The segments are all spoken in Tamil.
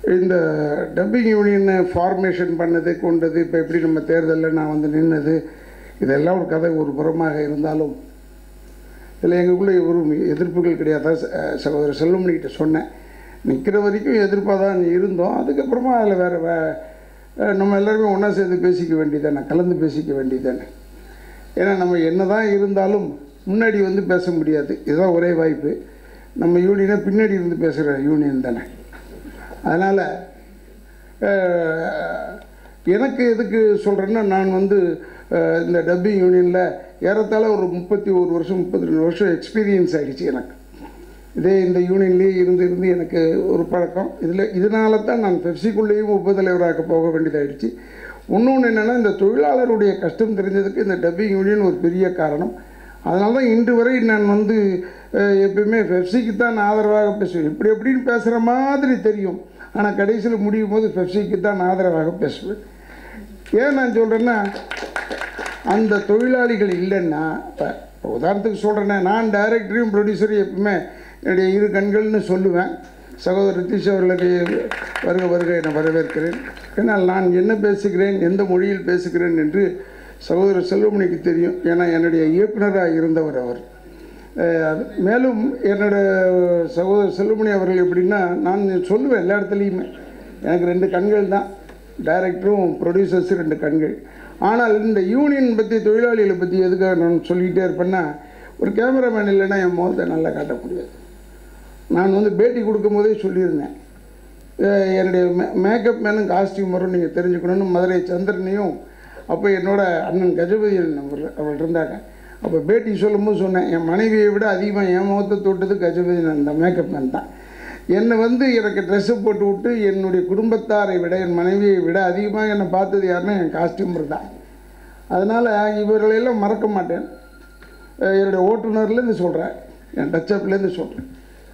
இந்த டப்பிங் யூனியனை ஃபார்மேஷன் பண்ணது கொண்டது இப்போ எப்படி நம்ம தேர்தலில் நான் வந்து நின்னது இதெல்லாம் ஒரு கதை ஒரு புறமாக இருந்தாலும் இதில் எங்களுக்குள்ளே ஒரு எதிர்ப்புகள் கிடையாது அதான் ச- சகோதரர் செல்வமணிக்கிட்ட சொன்னேன் நிற்கிற வரைக்கும் எதிர்ப்பாக தான் இருந்தோம் அதுக்கப்புறமா அதில் வேறு வே அஹ் நம்ம எல்லாருமே ஒன்றா சேர்ந்து பேசிக்க வேண்டியதானே கலந்து பேசிக்க வேண்டியதானே ஏன்னா நம்ம என்ன தான் இருந்தாலும் முன்னாடி வந்து பேச முடியாது இதுதான் ஒரே வாய்ப்பு நம்ம யூனியனை பின்னாடி இருந்து பேசுகிற யூனியன் தானே அதனால் எனக்கு எதுக்கு சொல்கிறேன்னா நான் வந்து அஹ், இந்த டப்பிங் யூனியனில் ஏறத்தாழ ஒரு முப்பத்தி ஒரு வருஷம் முப்பத்தி ரெண்டு வருஷம் எக்ஸ்பீரியன்ஸ் ஆகிடுச்சு எனக்கு இதே இந்த யூனியன்லேயே இருந்து இருந்து எனக்கு ஒரு பழக்கம் இதில் இதனால தான் நான் பெப்சிக்குள்ளேயும் உபதலைவராக போக வேண்டியதாகிடுச்சு இன்னொன்று என்னென்னா இந்த தொழிலாளருடைய கஷ்டம் தெரிஞ்சதுக்கு இந்த டப்பிங் யூனியன் ஒரு பெரிய காரணம் அதனால தான் இன்று வரை நான் வந்து அஹ், எப்பயுமே பெப்சிக்கு தான் நான் ஆதரவாக பேசுவேன் இப்படி எப்படின்னு பேசுகிற மாதிரி தெரியும் ஆனால் கடைசியில் முடியும் போது பெப்சிக்கு தான் நான் ஆதரவாக பேசுவேன் ஏன் நான் சொல்கிறேன்னா அந்த தொழிலாளிகள் இல்லைன்னா இப்போ இப்போ உதாரணத்துக்கு சொல்கிறேன்னா நான் டைரக்டரையும் ப்ரொடியூசரையும் எப்பவுமே என்னுடைய இரு கண்கள்னு சொல்லுவேன் சகோதரர் ரித்தீஷ் அவர்களுக்கு வருக வருக என வரவேற்கிறேன் ஏன்னால் நான் என்ன பேசுகிறேன் எந்த மொழியில் பேசுகிறேன் என்று சகோதரர் செல்வமணிக்கு தெரியும் ஏன்னா என்னுடைய இயக்குனராக இருந்தவர் அவர் அஹ், மேலும் என்னோட சகோதரர் செல்வமணி அவர்கள் எப்படின்னா நான் சொல்லுவேன் எல்லா இடத்துலையுமே எனக்கு ரெண்டு கண்கள் தான் டைரக்டரும் ப்ரொடியூசர்ஸும் ரெண்டு கண்கள் ஆனால் இந்த யூனியன் பற்றி தொழிலாளிகளை பற்றி எதுக்காக நான் சொல்லிக்கிட்டே இருப்பேன்னா ஒரு கேமராமேன் இல்லைன்னா என் முகத்தை நல்லா காட்ட முடியாது நான் வந்து பேட்டி கொடுக்கும்போதே சொல்லியிருந்தேன் அஹ் என்னுடைய மே மேக்கப் மேனும் காஸ்டியூமரும் நீங்கள் தெரிஞ்சுக்கணும்னு மதுரை சந்திரனையும் அப்போ என்னோட அண்ணன் கஜபதியன் அவர் அவள் இருந்தாங்க அப்போ பேட்டி சொல்லும்போது சொன்னேன் என் மனைவியை விட அதிகமாக என் முகத்தை தொட்டது கஜபதியன் அந்த மேக்கப் மேன் தான் என்னை வந்து எனக்கு ட்ரெஸ்ஸு போட்டு விட்டு என்னுடைய குடும்பத்தாரை விட என் மனைவியை விட அதிகமாக என்னை பார்த்தது யாருன்னா என் காஸ்டியூமர் தான் அதனால் இவர்களையெல்லாம் மறக்க மாட்டேன் அஹ் என்னுடைய ஓட்டுநர்லேருந்து சொல்கிறேன் என் டச்சப்லேருந்து சொல்கிறேன்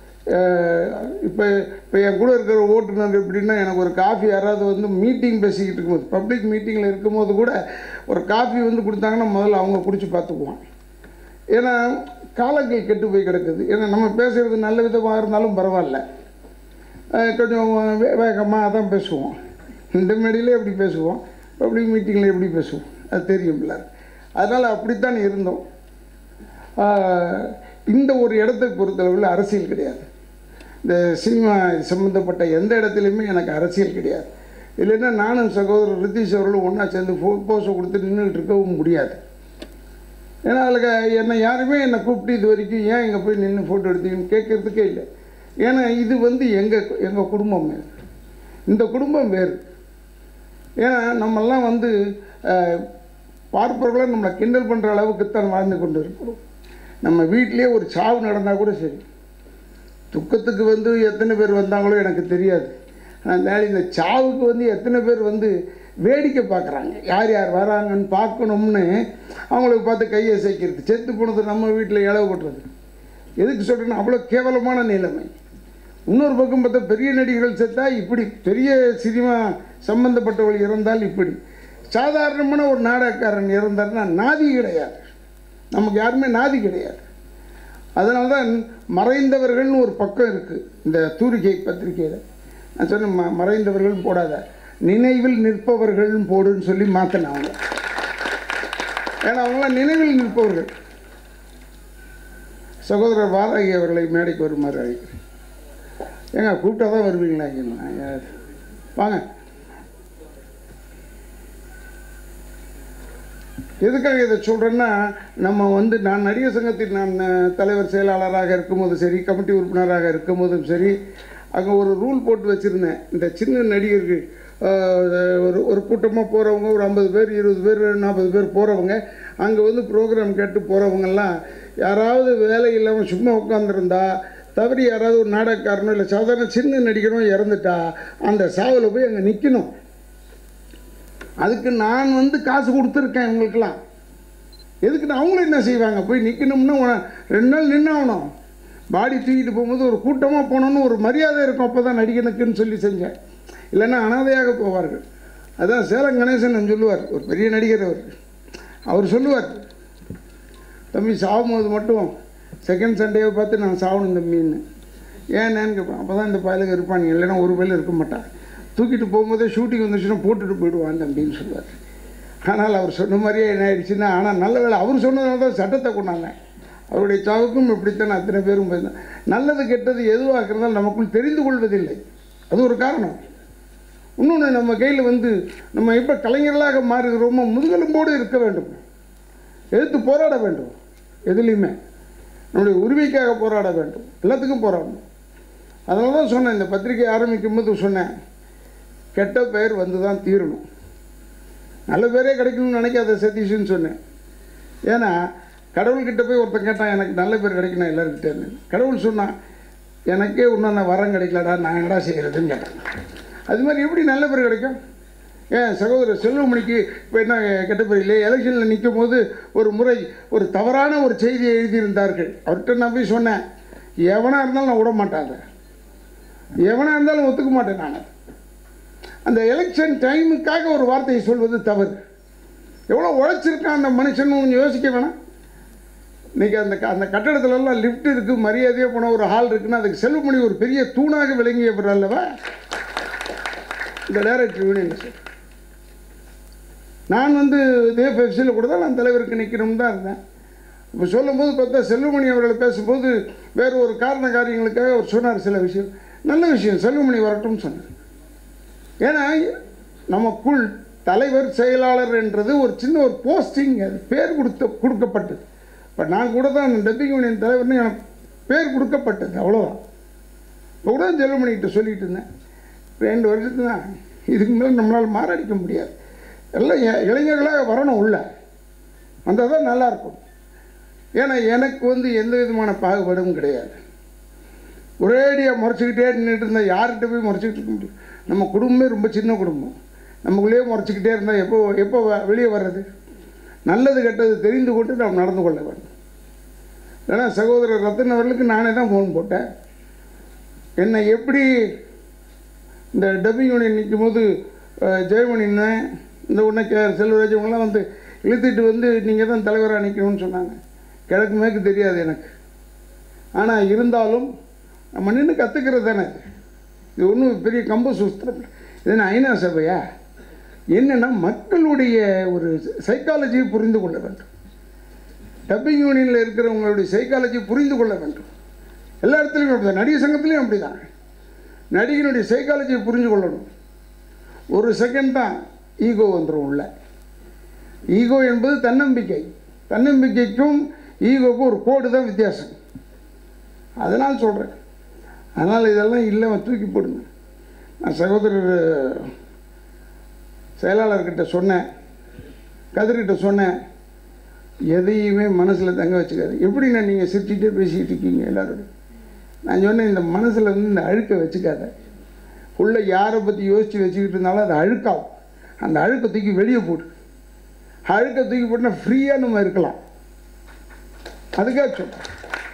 இப்போ இப்போ என் கூட இருக்கிற ஓட்டுநர் எப்படின்னா எனக்கு ஒரு காஃபி யாராவது வந்து மீட்டிங் பேசிக்கிட்டு இருக்கும்போது பப்ளிக் மீட்டிங்கில் இருக்கும்போது கூட ஒரு காஃபி வந்து கொடுத்தாங்கன்னா முதல்ல அவங்க குடிச்சு பார்த்துக்குவான் ஏன்னா காலங்கள் கெட்டு போய் கிடக்குது ஏன்னா நம்ம பேசுகிறது நல்ல விதமாக இருந்தாலும் பரவாயில்ல அஹ் கொஞ்சம் வே வேகமாக தான் பேசுவோம் இந்த மேடையிலே எப்படி பேசுவோம் பப்ளிக் மீட்டிங்கில் எப்படி பேசுவோம் அது தெரியும்ல அதனால் அப்படித்தான் இருந்தோம் ஆஹ் இந்த ஒரு இடத்தை பொறுத்தளவில் அரசியல் கிடையாது இந்த சினிமா சம்மந்தப்பட்ட எந்த இடத்துலையுமே எனக்கு அரசியல் கிடையாது இல்லைன்னா நானும் சகோதரர் ரித்தீஷ் அவர்களும் ஒன்றா சேர்ந்து ஃபோ போஸை கொடுத்து நின்றுட்டு இருக்கவும் முடியாது ஏன்னா அதில் என்னை யாருமே என்னை கூப்பிட்டு இது வரைக்கும் ஏன் இங்கே போய் நின்று ஃபோட்டோ எடுத்தீங்கன்னு கேட்குறதுக்கே இல்லை ஏன்னா இது வந்து எங்கள் எங்கள் குடும்பம் வேறு இந்த குடும்பம் வேறு ஏன்னா நம்மெல்லாம் வந்து அஹ், பார்ப்பவர்களை நம்மளை கிண்டல் பண்ணுற அளவுக்கு தான் வாழ்ந்து கொண்டு இருக்கிறோம் நம்ம வீட்டிலேயே ஒரு சாவு நடந்தால் கூட சரி துக்கத்துக்கு வந்து எத்தனை பேர் வந்தாங்களோ எனக்கு தெரியாது அதனால் இந்த சாவுக்கு வந்து எத்தனை பேர் வந்து வேடிக்கை பார்க்குறாங்க யார் யார் வராங்கன்னு பார்க்கணும்னு அவங்களுக்கு பார்த்து கையை சேர்க்கிறது செத்து போனது நம்ம வீட்டில் இளவு கொட்டுறது எதுக்கு சொல்கிறேன்னா அவ்வளோ கேவலமான நிலைமை இன்னொரு பக்கம் பார்த்தா பெரிய நடிகர்கள் செத்தா இப்படி பெரிய சினிமா சம்பந்தப்பட்டவர்கள் இறந்தால் இப்படி சாதாரணமான ஒரு நாடகக்காரன் இறந்தார்னா நாதி கிடையாது நமக்கு யாருமே நாதி கிடையாது அதனால தான் மறைந்தவர்கள்னு ஒரு பக்கம் இருக்குது இந்த தூரிகை பத்திரிக்கையில் நான் சொன்னேன் ம மறைந்தவர்கள் போடாத நினைவில் நிற்பவர்கள்னு போடுன்னு சொல்லி மாற்றினேன் அவங்க ஏன்னா அவங்களாம் நினைவில் நிற்பவர்கள் சகோதரர் வாராகி அவர்களை மேடைக்கு வருமாறு அழைக்கிறேன் ஏங்க கூப்பிட்டா தான் வருவீங்களா இங்க? வாங்க எதுக்காக இதை சொல்கிறேன்னா நம்ம வந்து நான் நடிகர் சங்கத்தின் நான் அஹ், தலைவர் செயலாளராக இருக்கும்போது சரி கமிட்டி உறுப்பினராக இருக்கும்போதும் சரி அங்கே ஒரு ரூல் போட்டு வச்சுருந்தேன் இந்த சின்ன நடிகர்கள் அஹ், ஒரு ஒரு கூட்டமாக போகிறவங்க ஒரு ஐம்பது பேர் இருபது பேர் நாற்பது பேர் போகிறவங்க அங்கே வந்து ப்ரோக்ராம் கேட்டு போகிறவங்கெல்லாம் யாராவது வேலை இல்லாமல் சும்மா உட்காந்துருந்தா தவறி யாராவது ஒரு நாடகக்காரனோ இல்லை சாதாரண சின்ன நடிகனோ இறந்துட்டா அந்த சாவில் போய் அங்கே நிற்கணும் அதுக்கு நான் வந்து காசு கொடுத்துருக்கேன் இவங்களுக்கெல்லாம் எதுக்குன்னு அவங்களும் என்ன செய்வாங்க போய் நிற்கணும்னா உன- ரெண்டு நாள் நின்னாகணும் பாடி தூக்கிட்டு போகும்போது ஒரு கூட்டமாக போனோன்னு ஒரு மரியாதை இருக்கும் அப்போ தான் நடிகனுக்குன்னு சொல்லி செஞ்சேன் இல்லைன்னா அனாதையாக போவார்கள் அதான் சேலம் கணேசன் சொல்லுவார் ஒரு பெரிய நடிகர் அவர் அவர் சொல்லுவார் தம்பி சாகும்போது மட்டும் செகண்ட் சண்டேவை பார்த்து நான் சாகணும் தம்பின்னு ஏன்னு கேட்பேன் அப்போ தான் இந்த பயலுக்கு இருப்பானுங்க இல்லைன்னா ஒரு பயலும் இருக்க மாட்டான் தூக்கிட்டு போகும்போதே ஷூட்டிங் வந்துச்சுன்னா போட்டுட்டு போயிடுவான் தம்பின்னு சொல்லுவார் ஆனால் அவர் சொன்ன மாதிரியே என்ன ஆயிடுச்சுன்னா ஆனால் நல்ல வேளை அவர் சொன்னதுனால தான் சட்டத்தை கொண்டாங்க அவருடைய சாவுக்கும் இப்படித்தான் அத்தனை பேரும் போயிருந்தாங்க நல்லது கெட்டது எதுவாக இருந்தாலும் நமக்குள் தெரிந்து கொள்வதில்லை அது ஒரு காரணம் இன்னொன்று நம்ம கையில் வந்து நம்ம எப்போ கலைஞர்களாக மாறுகிறோமோ முதுகெலும்போடு இருக்க வேண்டும் எதிர்த்து போராட வேண்டும் எதுலேயுமே நம்முடைய உரிமைக்காக போராட வேண்டும் எல்லாத்துக்கும் போராடணும் அதனால தான் சொன்னேன் இந்த பத்திரிகை ஆரம்பிக்கும் போது சொன்னேன் கெட்ட பெயர் வந்து தான் தீரணும் நல்ல பேரே கிடைக்கணும்னு நினைக்காத சதீஷ்னு சொன்னேன் ஏன்னா கடவுள்கிட்ட போய் ஒருத்தன் கேட்டான் எனக்கு நல்ல பேர் கிடைக்கணும் எல்லாருக்கிட்டேன்னு கடவுள் சொன்னான் எனக்கே இன்னும் நான் வரம் கிடைக்கலடா நான் என்னடா செய்கிறதுன்னு கேட்டேன் அது மாதிரி எப்படி நல்ல பேர் கிடைக்கும் ஏன் சகோதரர் செல்வமணிக்கு இப்போ என்ன கெட்ட பேர் இல்லை எலெக்ஷனில் நிற்கும் போது ஒரு முறை ஒரு தவறான ஒரு செய்தியை எழுதியிருந்தார்கள் அவர்கிட்ட நான் போய் சொன்னேன் எவனாக இருந்தாலும் நான் விட மாட்டாங்க எவனாக இருந்தாலும் ஒத்துக்க மாட்டேன் நான் அந்த எலெக்ஷன் டைமுக்காக ஒரு வார்த்தையை சொல்வது தவறு எவ்வளோ உழைச்சிருக்கான் அந்த மனுஷன் கொஞ்சம் யோசிக்க வேணாம் இன்றைக்கி அந்த க- அந்த கட்டடத்துலலாம் லிஃப்ட் இருக்குது மரியாதையாக போன ஒரு ஹால் இருக்குன்னா அதுக்கு செல்வமணி ஒரு பெரிய தூணாக விளங்கியவர் அல்லவா இந்த டைரக்டர் யூனியன் சார் நான் வந்து தேஃப்எஃப்சியில் கூட தான் நான் தலைவருக்கு நிற்கணும்னு தான் இருந்தேன் இப்போ சொல்லும்போது பார்த்தா செல்வமணி அவர்களை பேசும்போது வேறு ஒரு காரண காரியங்களுக்காக அவர் சொன்னார் சில விஷயம் நல்ல விஷயம் செல்வமணி வரட்டும்னு சொன்னார் ஏன்னா நமக்குள் தலைவர் செயலாளர் என்றது ஒரு சின்ன ஒரு போஸ்டிங் அது பேர் கொடுத்த கொடுக்கப்பட்டது இப்போ நான் கூட தான் டப்பிங் யூனியன் தலைவர்னு எனக்கு பேர் கொடுக்கப்பட்டது அவ்வளோதான் இப்போ கூட செல்வமணிகிட்ட சொல்லிட்டு இருந்தேன் ரெண்டு வருஷத்து தான் இதுக்கு மேலே நம்மளால் மாரடிக்க முடியாது எல்லாம் இ- இளைஞர்களாக வரணும் உள்ள வந்தால் தான் நல்லாயிருக்கும் ஏன்னா எனக்கு வந்து எந்த விதமான பாகுபாடும் கிடையாது ஒரேடியாக முறைச்சிக்கிட்டே நின்றுட்டு இருந்தால் யார்கிட்ட போய் முறைச்சிக்கிட்டு இருக்க முடியும் நம்ம குடும்பமே ரொம்ப சின்ன குடும்பம் நமக்குள்ளேயே முறைச்சிக்கிட்டே இருந்தால் எப்போ எப்போ வ- வெளியே வர்றது நல்லது கெட்டது தெரிந்து கொண்டு நாம் நடந்து கொள்ள வேண்டும் ஏன்னா சகோதரர் ரத்தன் அவர்களுக்கு நானே தான் ஃபோன் போட்டேன் என்னை எப்படி இந்த டப்பிங் யூனியன் நிற்கும் போது ஜெயமணின்னு இந்த உடனே கே செல்வராஜ் இவங்கெல்லாம் வந்து இழுத்துட்டு வந்து நீங்கள் தான் தலைவராக நிற்கணும்னு சொன்னாங்க கிழக்கு மேற்கு தெரியாது எனக்கு ஆனால் இருந்தாலும் நம்ம நின்று கற்றுக்கிறது தானே இது. இது ஒன்றும் பெரிய கம்ப சுஸ்திரம் இல்லை. இது என்ன ஐநா சபையா என்னென்னா மக்களுடைய ஒரு சைக்காலஜியை புரிந்து கொள்ள வேண்டும் டப்பிங் யூனியனில் இருக்கிறவங்களுடைய சைக்காலஜி புரிந்து கொள்ள வேண்டும் எல்லா இடத்துலையும் அப்படி தான் நடிகர் சங்கத்துலேயும் அப்படி தான் நடிகனுடைய சைக்காலஜியை புரிஞ்சு கொள்ளணும் ஒரு செகண்ட் தான் ஈகோ வந்துடும் உள்ள ஈகோ என்பது தன்னம்பிக்கை தன்னம்பிக்கைக்கும் ஈகோக்கும் ஒரு கோடு தான் வித்தியாசம் அதனால் சொல்கிறேன் அதனால் இதெல்லாம் இல்லை தூக்கி போடுங்க நான் சகோதரர் செயலாளர்கிட்ட சொன்னேன் கதிர்கிட்ட சொன்னேன் எதையுமே மனசில் தங்க வச்சுக்காது எப்படிண்ணா நீங்கள் சிரிச்சுட்டே பேசிக்கிட்டு இருக்கீங்க எல்லாரோடையும் நான் சொன்னேன் இந்த மனசில் வந்து இந்த அழுக்கை வச்சுக்காத உள்ள யாரை பற்றி யோசித்து வச்சுக்கிட்டு இருந்தாலும் அது அழுக்காகும் அந்த அழுக்கை தூக்கி வெளியே போடு அழுக்கை தூக்கி போட்டுனா ஃப்ரீயாக நம்ம இருக்கலாம் அதுக்காக சொல்கிறேன்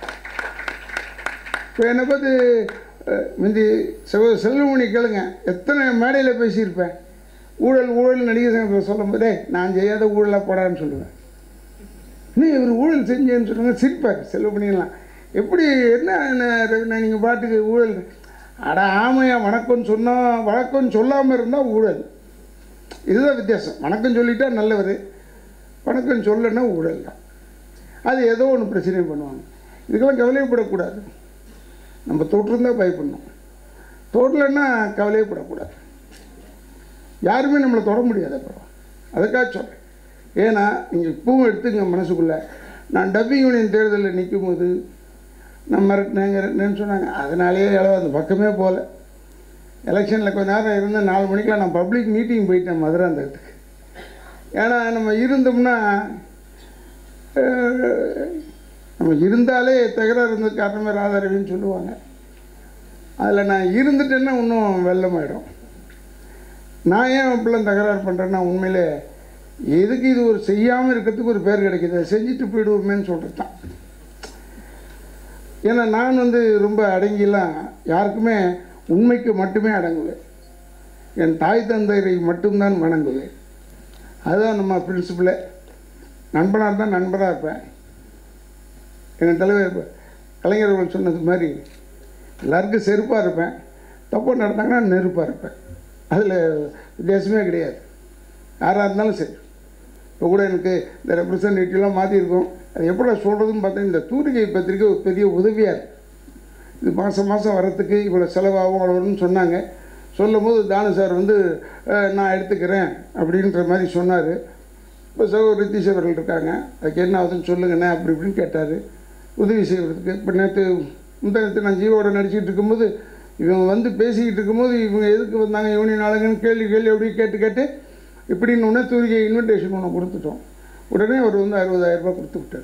இப்போ என்னை பார்த்து அஹ், முந்தி செல்வ செல்வமணி கேளுங்க எத்தனை மேடையில் பேசியிருப்பேன் ஊழல் ஊழல் நடிகர் சங்கத்தில் சொல்லும் போதே நான் செய்யாத ஊழலாக போடான்னு சொல்லுவேன் இன்னும் இவர் ஊழல் செஞ்சேன்னு சொல்லுங்க சிரிப்பார் செல்வமணியெல்லாம் எப்படி என்ன என்ன நீங்கள் பாட்டுக்கு ஊழல் அட ஆமையா வணக்கம்னு சொன்னால் வணக்கம்னு சொல்லாமல் இருந்தால் ஊழல் இதுதான் வித்தியாசம் வணக்கம் சொல்லிட்டா நல்லவர் வணக்கம் சொல்லனா ஊழல் தான் அது ஏதோ ஒன்று பிரச்சனை பண்ணுவாங்க இதுக்கெல்லாம் கவலையப்படக்கூடாது நம்ம தொட்டிருந்தால் பயப்படணும் தொடலைன்னா கவலையப்படக்கூடாது யாருமே நம்மளை தொட முடியாது அப்புறம் அதுக்காக சொல்கிறேன் ஏன்னா நீங்கள் இப்பவும் எடுத்துங்க மனசுக்குள்ளே நான் டப்பிங் யூனியன் தேர்தலில் நிற்கும் போது நான் மிரட்டினேங்க மிரட்டினேன்னு சொன்னாங்க அதனாலேயே எவ்வளோ அந்த பக்கமே போகல எலெக்ஷனில் கொஞ்ச நேரம் இருந்து நாலு மணிக்கெலாம் நான் பப்ளிக் மீட்டிங் போயிட்டேன் மதுராந்தகத்துக்கு ஏன்னா நம்ம இருந்தோம்னா அஹ், நம்ம இருந்தாலே தகராறு இருந்தது காரணமே ராதாரவின்னு சொல்லுவாங்க அதில் நான் இருந்துட்டேன்னா இன்னும் வெள்ளமாயிடும் நான் ஏன் இப்படிலாம் தகராறு பண்ணுறேன்னா உண்மையிலே எதுக்கு இது ஒரு செய்யாமல் இருக்கிறதுக்கு ஒரு பேர் கிடைக்குது அதை செஞ்சுட்டு போயிடுவோமேன்னு சொல்கிறது தான் ஏன்னா நான் வந்து ரொம்ப அடங்கிலாம் யாருக்குமே உண்மைக்கு மட்டுமே அடங்குவேன் என் தாய் தந்தையரை மட்டும்தான் வணங்குவேன் அதுதான் நம்ம பிரின்சிபலே நண்பனாக இருந்தால் நண்பராக இருப்பேன் எங்கள் தலைவர் கலைஞர் அவர்கள் சொன்னது மாதிரி எல்லாருக்கும் செருப்பாக இருப்பேன் தப்பு நடந்தாங்கன்னா நெருப்பாக இருப்பேன் அதில் வித்தியாசமே கிடையாது யாராக இருந்தாலும் சரி இப்போ கூட எனக்கு இந்த ரெப்ரசன்டேட்டிவ்லாம் மாற்றிருக்கோம் அது எப்படி சொல்கிறதுன்னு பார்த்தா இந்த தூரிகை பத்திரிக்கை ஒரு பெரிய உதவியாக இருக்கு இது மாதம் மாதம் வரத்துக்கு இவ்வளோ செலவாகும் அவ்வளோ வரும்னு சொன்னாங்க சொல்லும் போது தானு சார் வந்து அஹ், நான் எடுத்துக்கிறேன் அப்படின்ற மாதிரி சொன்னார் இப்போ சகோ ரித்தீஷ் அவர்கள் இருக்காங்க அதுக்கு என்ன ஆகுதுன்னு சொல்லுங்கண்ணே அப்படி இப்படின்னு கேட்டார் உதவி செய்கிறதுக்கு இப்போ நேற்று முந்தானத்து நான் ஜீவோட நடிச்சிட்டு இருக்கும்போது இவங்க வந்து பேசிக்கிட்டு இருக்கும்போது இவங்க எதுக்கு வந்தாங்க யூனியன் ஆளுங்கன்னு கேள்வி கேள்வி அப்படியே கேட்டு கேட்டு இப்படின்னு ஒன்று தூரிகை இன்விடேஷன் ஒன்று கொடுத்துட்டோம் உடனே அவர் வந்து அறுபதாயிரம் ரூபாய் கொடுத்து விட்டார்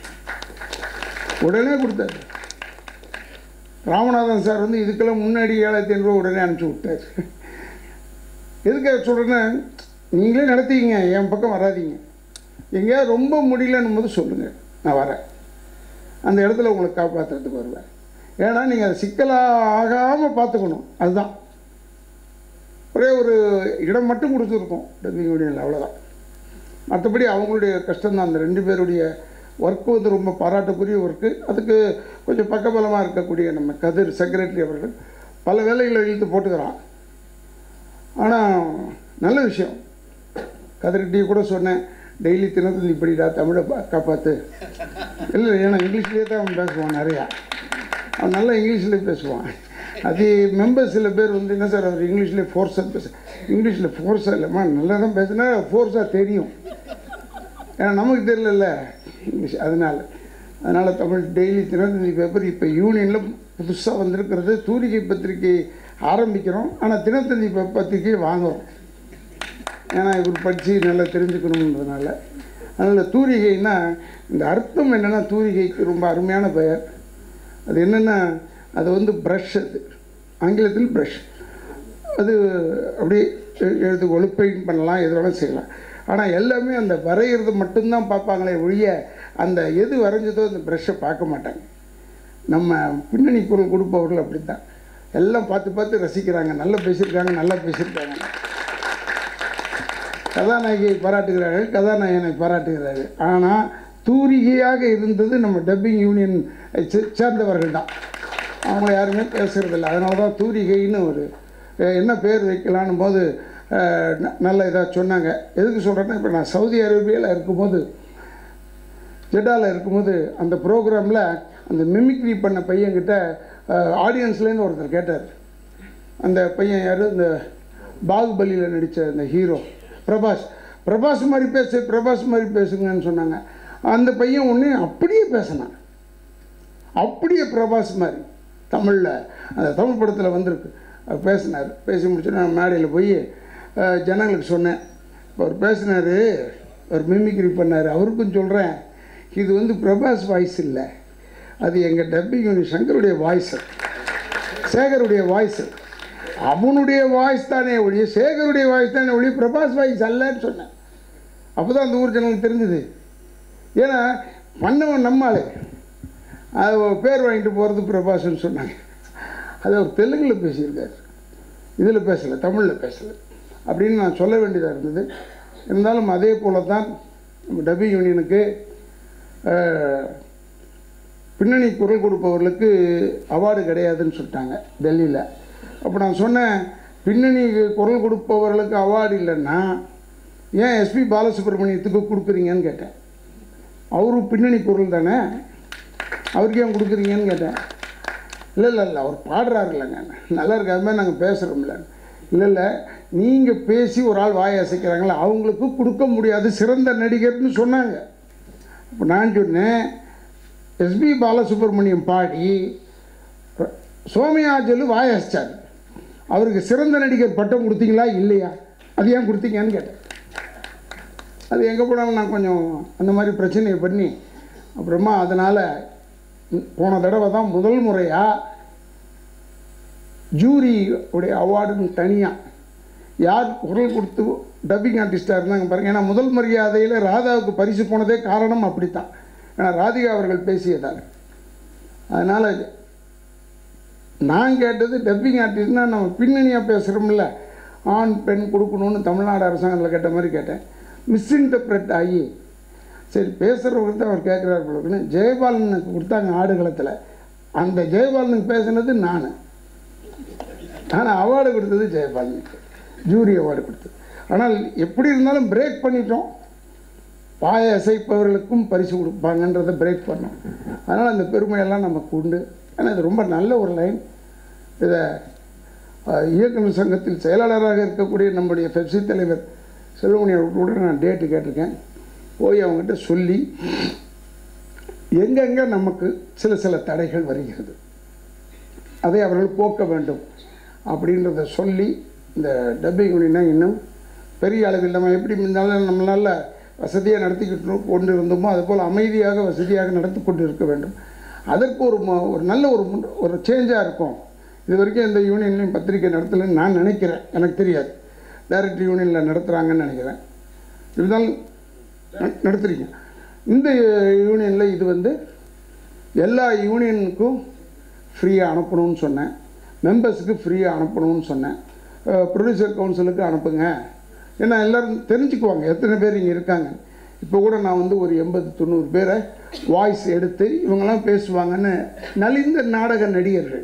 உடனே கொடுத்தாரு ராமநாதன் சார் வந்து இதுக்கெல்லாம் முன்னாடி ஏழாயிரத்தி ஐநூறுரூவா உடனே அனுப்பிச்சி விட்டார் எதுக்காக சொல்கிறேன்னா நீங்களே நடத்திங்க என் பக்கம் வராதீங்க எங்கேயாவது ரொம்ப முடியலன்னும் போது சொல்லுங்கள் நான் வரேன் அந்த இடத்துல உங்களை காப்பாற்றுறதுக்கு வருவேன் ஏன்னா நீங்கள் அதை சிக்கலாக ஆகாமல் பார்த்துக்கணும் அதுதான் ஒரே ஒரு இடம் மட்டும் கொடுத்துருக்கோம் டெல்லி யூனியனில் அவ்வளோதான் மற்றபடி அவங்களுடைய கஷ்டம்தான் அந்த ரெண்டு பேருடைய ஒர்க்கு வந்து ரொம்ப பாராட்டுக்குரிய ஒர்க்கு அதுக்கு கொஞ்சம் பக்கபலமாக இருக்கக்கூடிய நம்ம கதிர் செக்ரட்டரி அவர்கள் பல வேலைகளை இழுத்து போட்டுக்கிறான் ஆனால் நல்ல விஷயம் கதிர்கிட்டயே கூட சொன்னேன் டெய்லி தினத்தந்தி படிடா தமிழை பா- காப்பாத்து இல்லை ஏன்னா இங்கிலீஷ்லேயே தான் அவன் பேசுவான் நிறையா அவன் நல்லா இங்கிலீஷ்லேயே பேசுவான் அது மெம்பர்ஸ் சில பேர் வந்து என்ன சார் அவர் இங்கிலீஷ்லேயே ஃபோர்ஸாக பேச இங்கிலீஷில் ஃபோர்ஸாக இல்லைம்மா நல்லா தான் பேசுனா ஃபோர்ஸாக தெரியும் ஏன்னா நமக்கு தெரியலல்ல இங்கிலீஷ் அதனால் அதனால் தமிழ் டெய்லி தினத்தந்தி பேப்பர் இப்போ யூனியனில் புதுசாக வந்திருக்கிறது தூரிகை பத்திரிகை ஆரம்பிக்கிறோம் ஆனால் தினத்தந்தி ப- பத்திரிகை வாங்குறோம் ஏன்னா இவர் படித்து நல்லா தெரிஞ்சுக்கணுன்றதுனால அதனால் தூரிகைன்னா இந்த அர்த்தம் என்னென்னா தூரிகைக்கு ரொம்ப அருமையான பெயர் அது என்னென்னா அது வந்து ப்ரஷ் அது ஆங்கிலத்தில் ப்ரஷ் அது அப்படியே எ- எழுது ஒழுப்பைன் பண்ணலாம் எது வேணாலும் செய்யலாம் ஆனால் எல்லாமே அந்த வரைகிறது மட்டும்தான் பார்ப்பாங்களே ஒழிய அந்த எது வரைஞ்சதோ அந்த ப்ரஷ்ஷை பார்க்க மாட்டாங்க நம்ம பின்னணி குரல் கொடுப்பவர்கள் அப்படி தான் எல்லாம் பார்த்து பார்த்து ரசிக்கிறாங்க நல்லா பேசியிருக்காங்க நல்லா பேசியிருக்காங்க கதாநாயகியை பாராட்டுகிறார்கள் கதாநாயகனை பாராட்டுகிறார்கள் ஆனால் தூரிகையாக இருந்தது நம்ம டப்பிங் யூனியன் சேர்ந்தவர்கள் தான் அவங்கள யாருமே பேசுகிறதில்ல அதனால தான் தூரிகைன்னு ஒரு அஹ், என்ன பேர் வைக்கலான்னும் போது அஹ், ந- நல்ல இதாக சொன்னாங்க எதுக்கு சொல்கிறேன்னா இப்போ நான் சவுதி அரேபியாவில் இருக்கும்போது ஜெட்டாவில் இருக்கும்போது அந்த ப்ரோக்ராமில் அந்த மிமிக்ரி பண்ண பையன்கிட்ட ஆடியன்ஸ்லேருந்து ஒருத்தர் கேட்டார் அந்த பையன் யார் இந்த பாகுபலியில் நடித்த அந்த ஹீரோ பிரபாஸ் பிரபாஸ் மாதிரி பேசு பிரபாஸ் மாதிரி பேசுங்கன்னு சொன்னாங்க அந்த பையன் ஒன்று அப்படியே பேசினான் அப்படியே பிரபாஸ் மாதிரி தமிழில் அந்த தமிழ் படத்தில் வந்திருக்கு அவர் பேசினார் பேசி முடிச்சு நான் மேடையில் போய் அஹ், ஜனங்களுக்கு சொன்னேன் இப்போ அவர் பேசினார் அவர் மிமிக்ரி பண்ணார் அவருக்கும் சொல்கிறேன் இது வந்து பிரபாஸ் வாய்ஸ் இல்லை அது எங்கள் டப்பிங் யூனிட் சங்கருடைய வாய்ஸ் சேகருடைய வாய்ஸ் அவனுடைய வாய்ஸ் தானே ஒழிய சேகருடைய வாய்ஸ் தானே ஒழிய பிரபாஸ் வாய்ஸ் அல்லன்னு சொன்னேன் அப்போ தான் அந்த ஊர் ஜனங்களுக்கு தெரிஞ்சுது ஏன்னா பண்ணவன் நம்மாளே அது ஒரு பேர் வாங்கிட்டு போகிறது பிரபாஸ்ன்னு சொன்னாங்க அது அவர் தெலுங்கில் பேசியிருக்காரு இதில் பேசலை தமிழில் பேசலை அப்படின்னு நான் சொல்ல வேண்டியதாக இருந்தது இருந்தாலும் அதே போல தான் நம்ம டபி யூனியனுக்கு அஹ், பின்னணி குரல் கொடுப்பவர்களுக்கு அவார்டு கிடையாதுன்னு சொல்லிட்டாங்க டெல்லியில் அப்போ நான் சொன்னேன் பின்னணி குரல் கொடுப்பவர்களுக்கு அவார்டு இல்லைன்னா ஏன் எஸ்பி பாலசுப்ரமணியத்துக்கு கொடுக்குறீங்கன்னு கேட்டேன் அவரும் பின்னணி குரல் தானே அவருக்கு ஏன் கொடுக்குறீங்கன்னு கேட்டேன் இல்லை இல்லை இல்லை அவர் பாடுறாரு இல்லைங்க நல்லா இருக்கு அது மாதிரி நாங்கள் பேசுகிறோம்ல இல்லை இல்லை நீங்கள் பேசி ஒரு ஆள் வாய் அசைக்கிறாங்களே அவங்களுக்கு கொடுக்க முடியாது சிறந்த நடிகர்னு சொன்னாங்க அப்போ நான் சொன்னேன் எஸ்பி பாலசுப்ரமணியம் பாடி சோமயாஜலு வாய் அசைச்சார் அவருக்கு சிறந்த நடிகர் பட்டம் கொடுத்தீங்களா இல்லையா அது ஏன் கொடுத்தீங்கன்னு கேட்டேன் அது எங்கே போனாலும் நான் கொஞ்சம் அந்த மாதிரி பிரச்சனையை பண்ணி அப்புறமா அதனால் போன தடவை தான் முதல் முறையாக ஜூரி உடைய அவார்டுன்னு தனியாக யார் குரல் கொடுத்து டப்பிங் ஆர்டிஸ்டாக இருந்தாங்க பாருங்க ஏன்னா முதல் மரியாதையில் ராதாவுக்கு பரிசு போனதே காரணம் அப்படித்தான் ஏன்னா ராதிகா அவர்கள் பேசியதால் அதனால் நான் கேட்டது டப்பிங் ஆர்டிஸ்ட்னா நம்ம பின்னணியாக பேசுகிறோம்ல ஆண் பெண் கொடுக்கணும்னு தமிழ்நாடு அரசாங்கத்தில் கேட்ட மாதிரி கேட்டேன் மிஸ்இன்டர்பிரட் ஆகி சரி பேசுகிறவங்க தான் அவர் கேட்குறாரு போலக்குன்னு ஜெயபாலனுக்கு கொடுத்தாங்க ஆடுகளத்தில் அந்த ஜெயபாலனுக்கு பேசுனது நான் ஆனால் அவார்டு கொடுத்தது ஜெயபாலனுக்கு ஜூரி அவார்டு கொடுத்தது ஆனால் எப்படி இருந்தாலும் பிரேக் பண்ணிட்டோம் வாயை அசைப்பவர்களுக்கும் பரிசு கொடுப்பாங்கன்றதை பிரேக் பண்ணோம் அதனால் அந்த பெருமையெல்லாம் நமக்கு உண்டு ஆனால் இது ரொம்ப நல்ல ஒரு லைன் இதை அஹ், இயக்குனர் சங்கத்தில் செயலாளராக இருக்கக்கூடிய நம்முடைய பெப்சி தலைவர் செல்வமணி அவர்கள் கூட நான் டேட்டு கேட்டிருக்கேன் போய் அவங்ககிட்ட சொல்லி எங்கெங்கே நமக்கு சில சில தடைகள் வருகிறது அதை அவர்கள் போக்க வேண்டும் அப்படின்றத சொல்லி இந்த டப்பிங் யூனியனை இன்னும் பெரிய அளவில் நம்ம எப்படி இருந்தாலும் நம்மளால் வசதியாக நடத்திக்கிட்டு கொண்டு இருந்தோமோ அதுபோல் அமைதியாக வசதியாக நடத்தி கொண்டு இருக்க வேண்டும் அதற்கு ஒரு ம- ஒரு நல்ல ஒரு முன்- ஒரு சேஞ்சாக இருக்கும் இது வரைக்கும் இந்த யூனியன்லையும் பத்திரிக்கை நடத்தலைன்னு நான் நினைக்கிறேன் எனக்கு தெரியாது டைரக்டர் யூனியனில் நடத்துகிறாங்கன்னு நினைக்கிறேன் இருந்தாலும் ந- நடத்துறீங்க இந்த யூனியனில் இது வந்து எல்லா யூனியனுக்கும் ஃப்ரீயாக அனுப்பணும்னு சொன்னேன் மெம்பர்ஸுக்கு ஃப்ரீயாக அனுப்பணும்னு சொன்னேன் ப்ரொடியூசர் கவுன்சிலுக்கு அனுப்புங்க ஏன்னா எல்லோரும் தெரிஞ்சுக்குவாங்க எத்தனை பேர் இங்கே இருக்காங்க இப்போ கூட நான் வந்து ஒரு எண்பது தொண்ணூறு பேரை வாய்ஸ் எடுத்து இவங்கெல்லாம் பேசுவாங்கன்னு நலிந்த நாடக நடிகர்கள்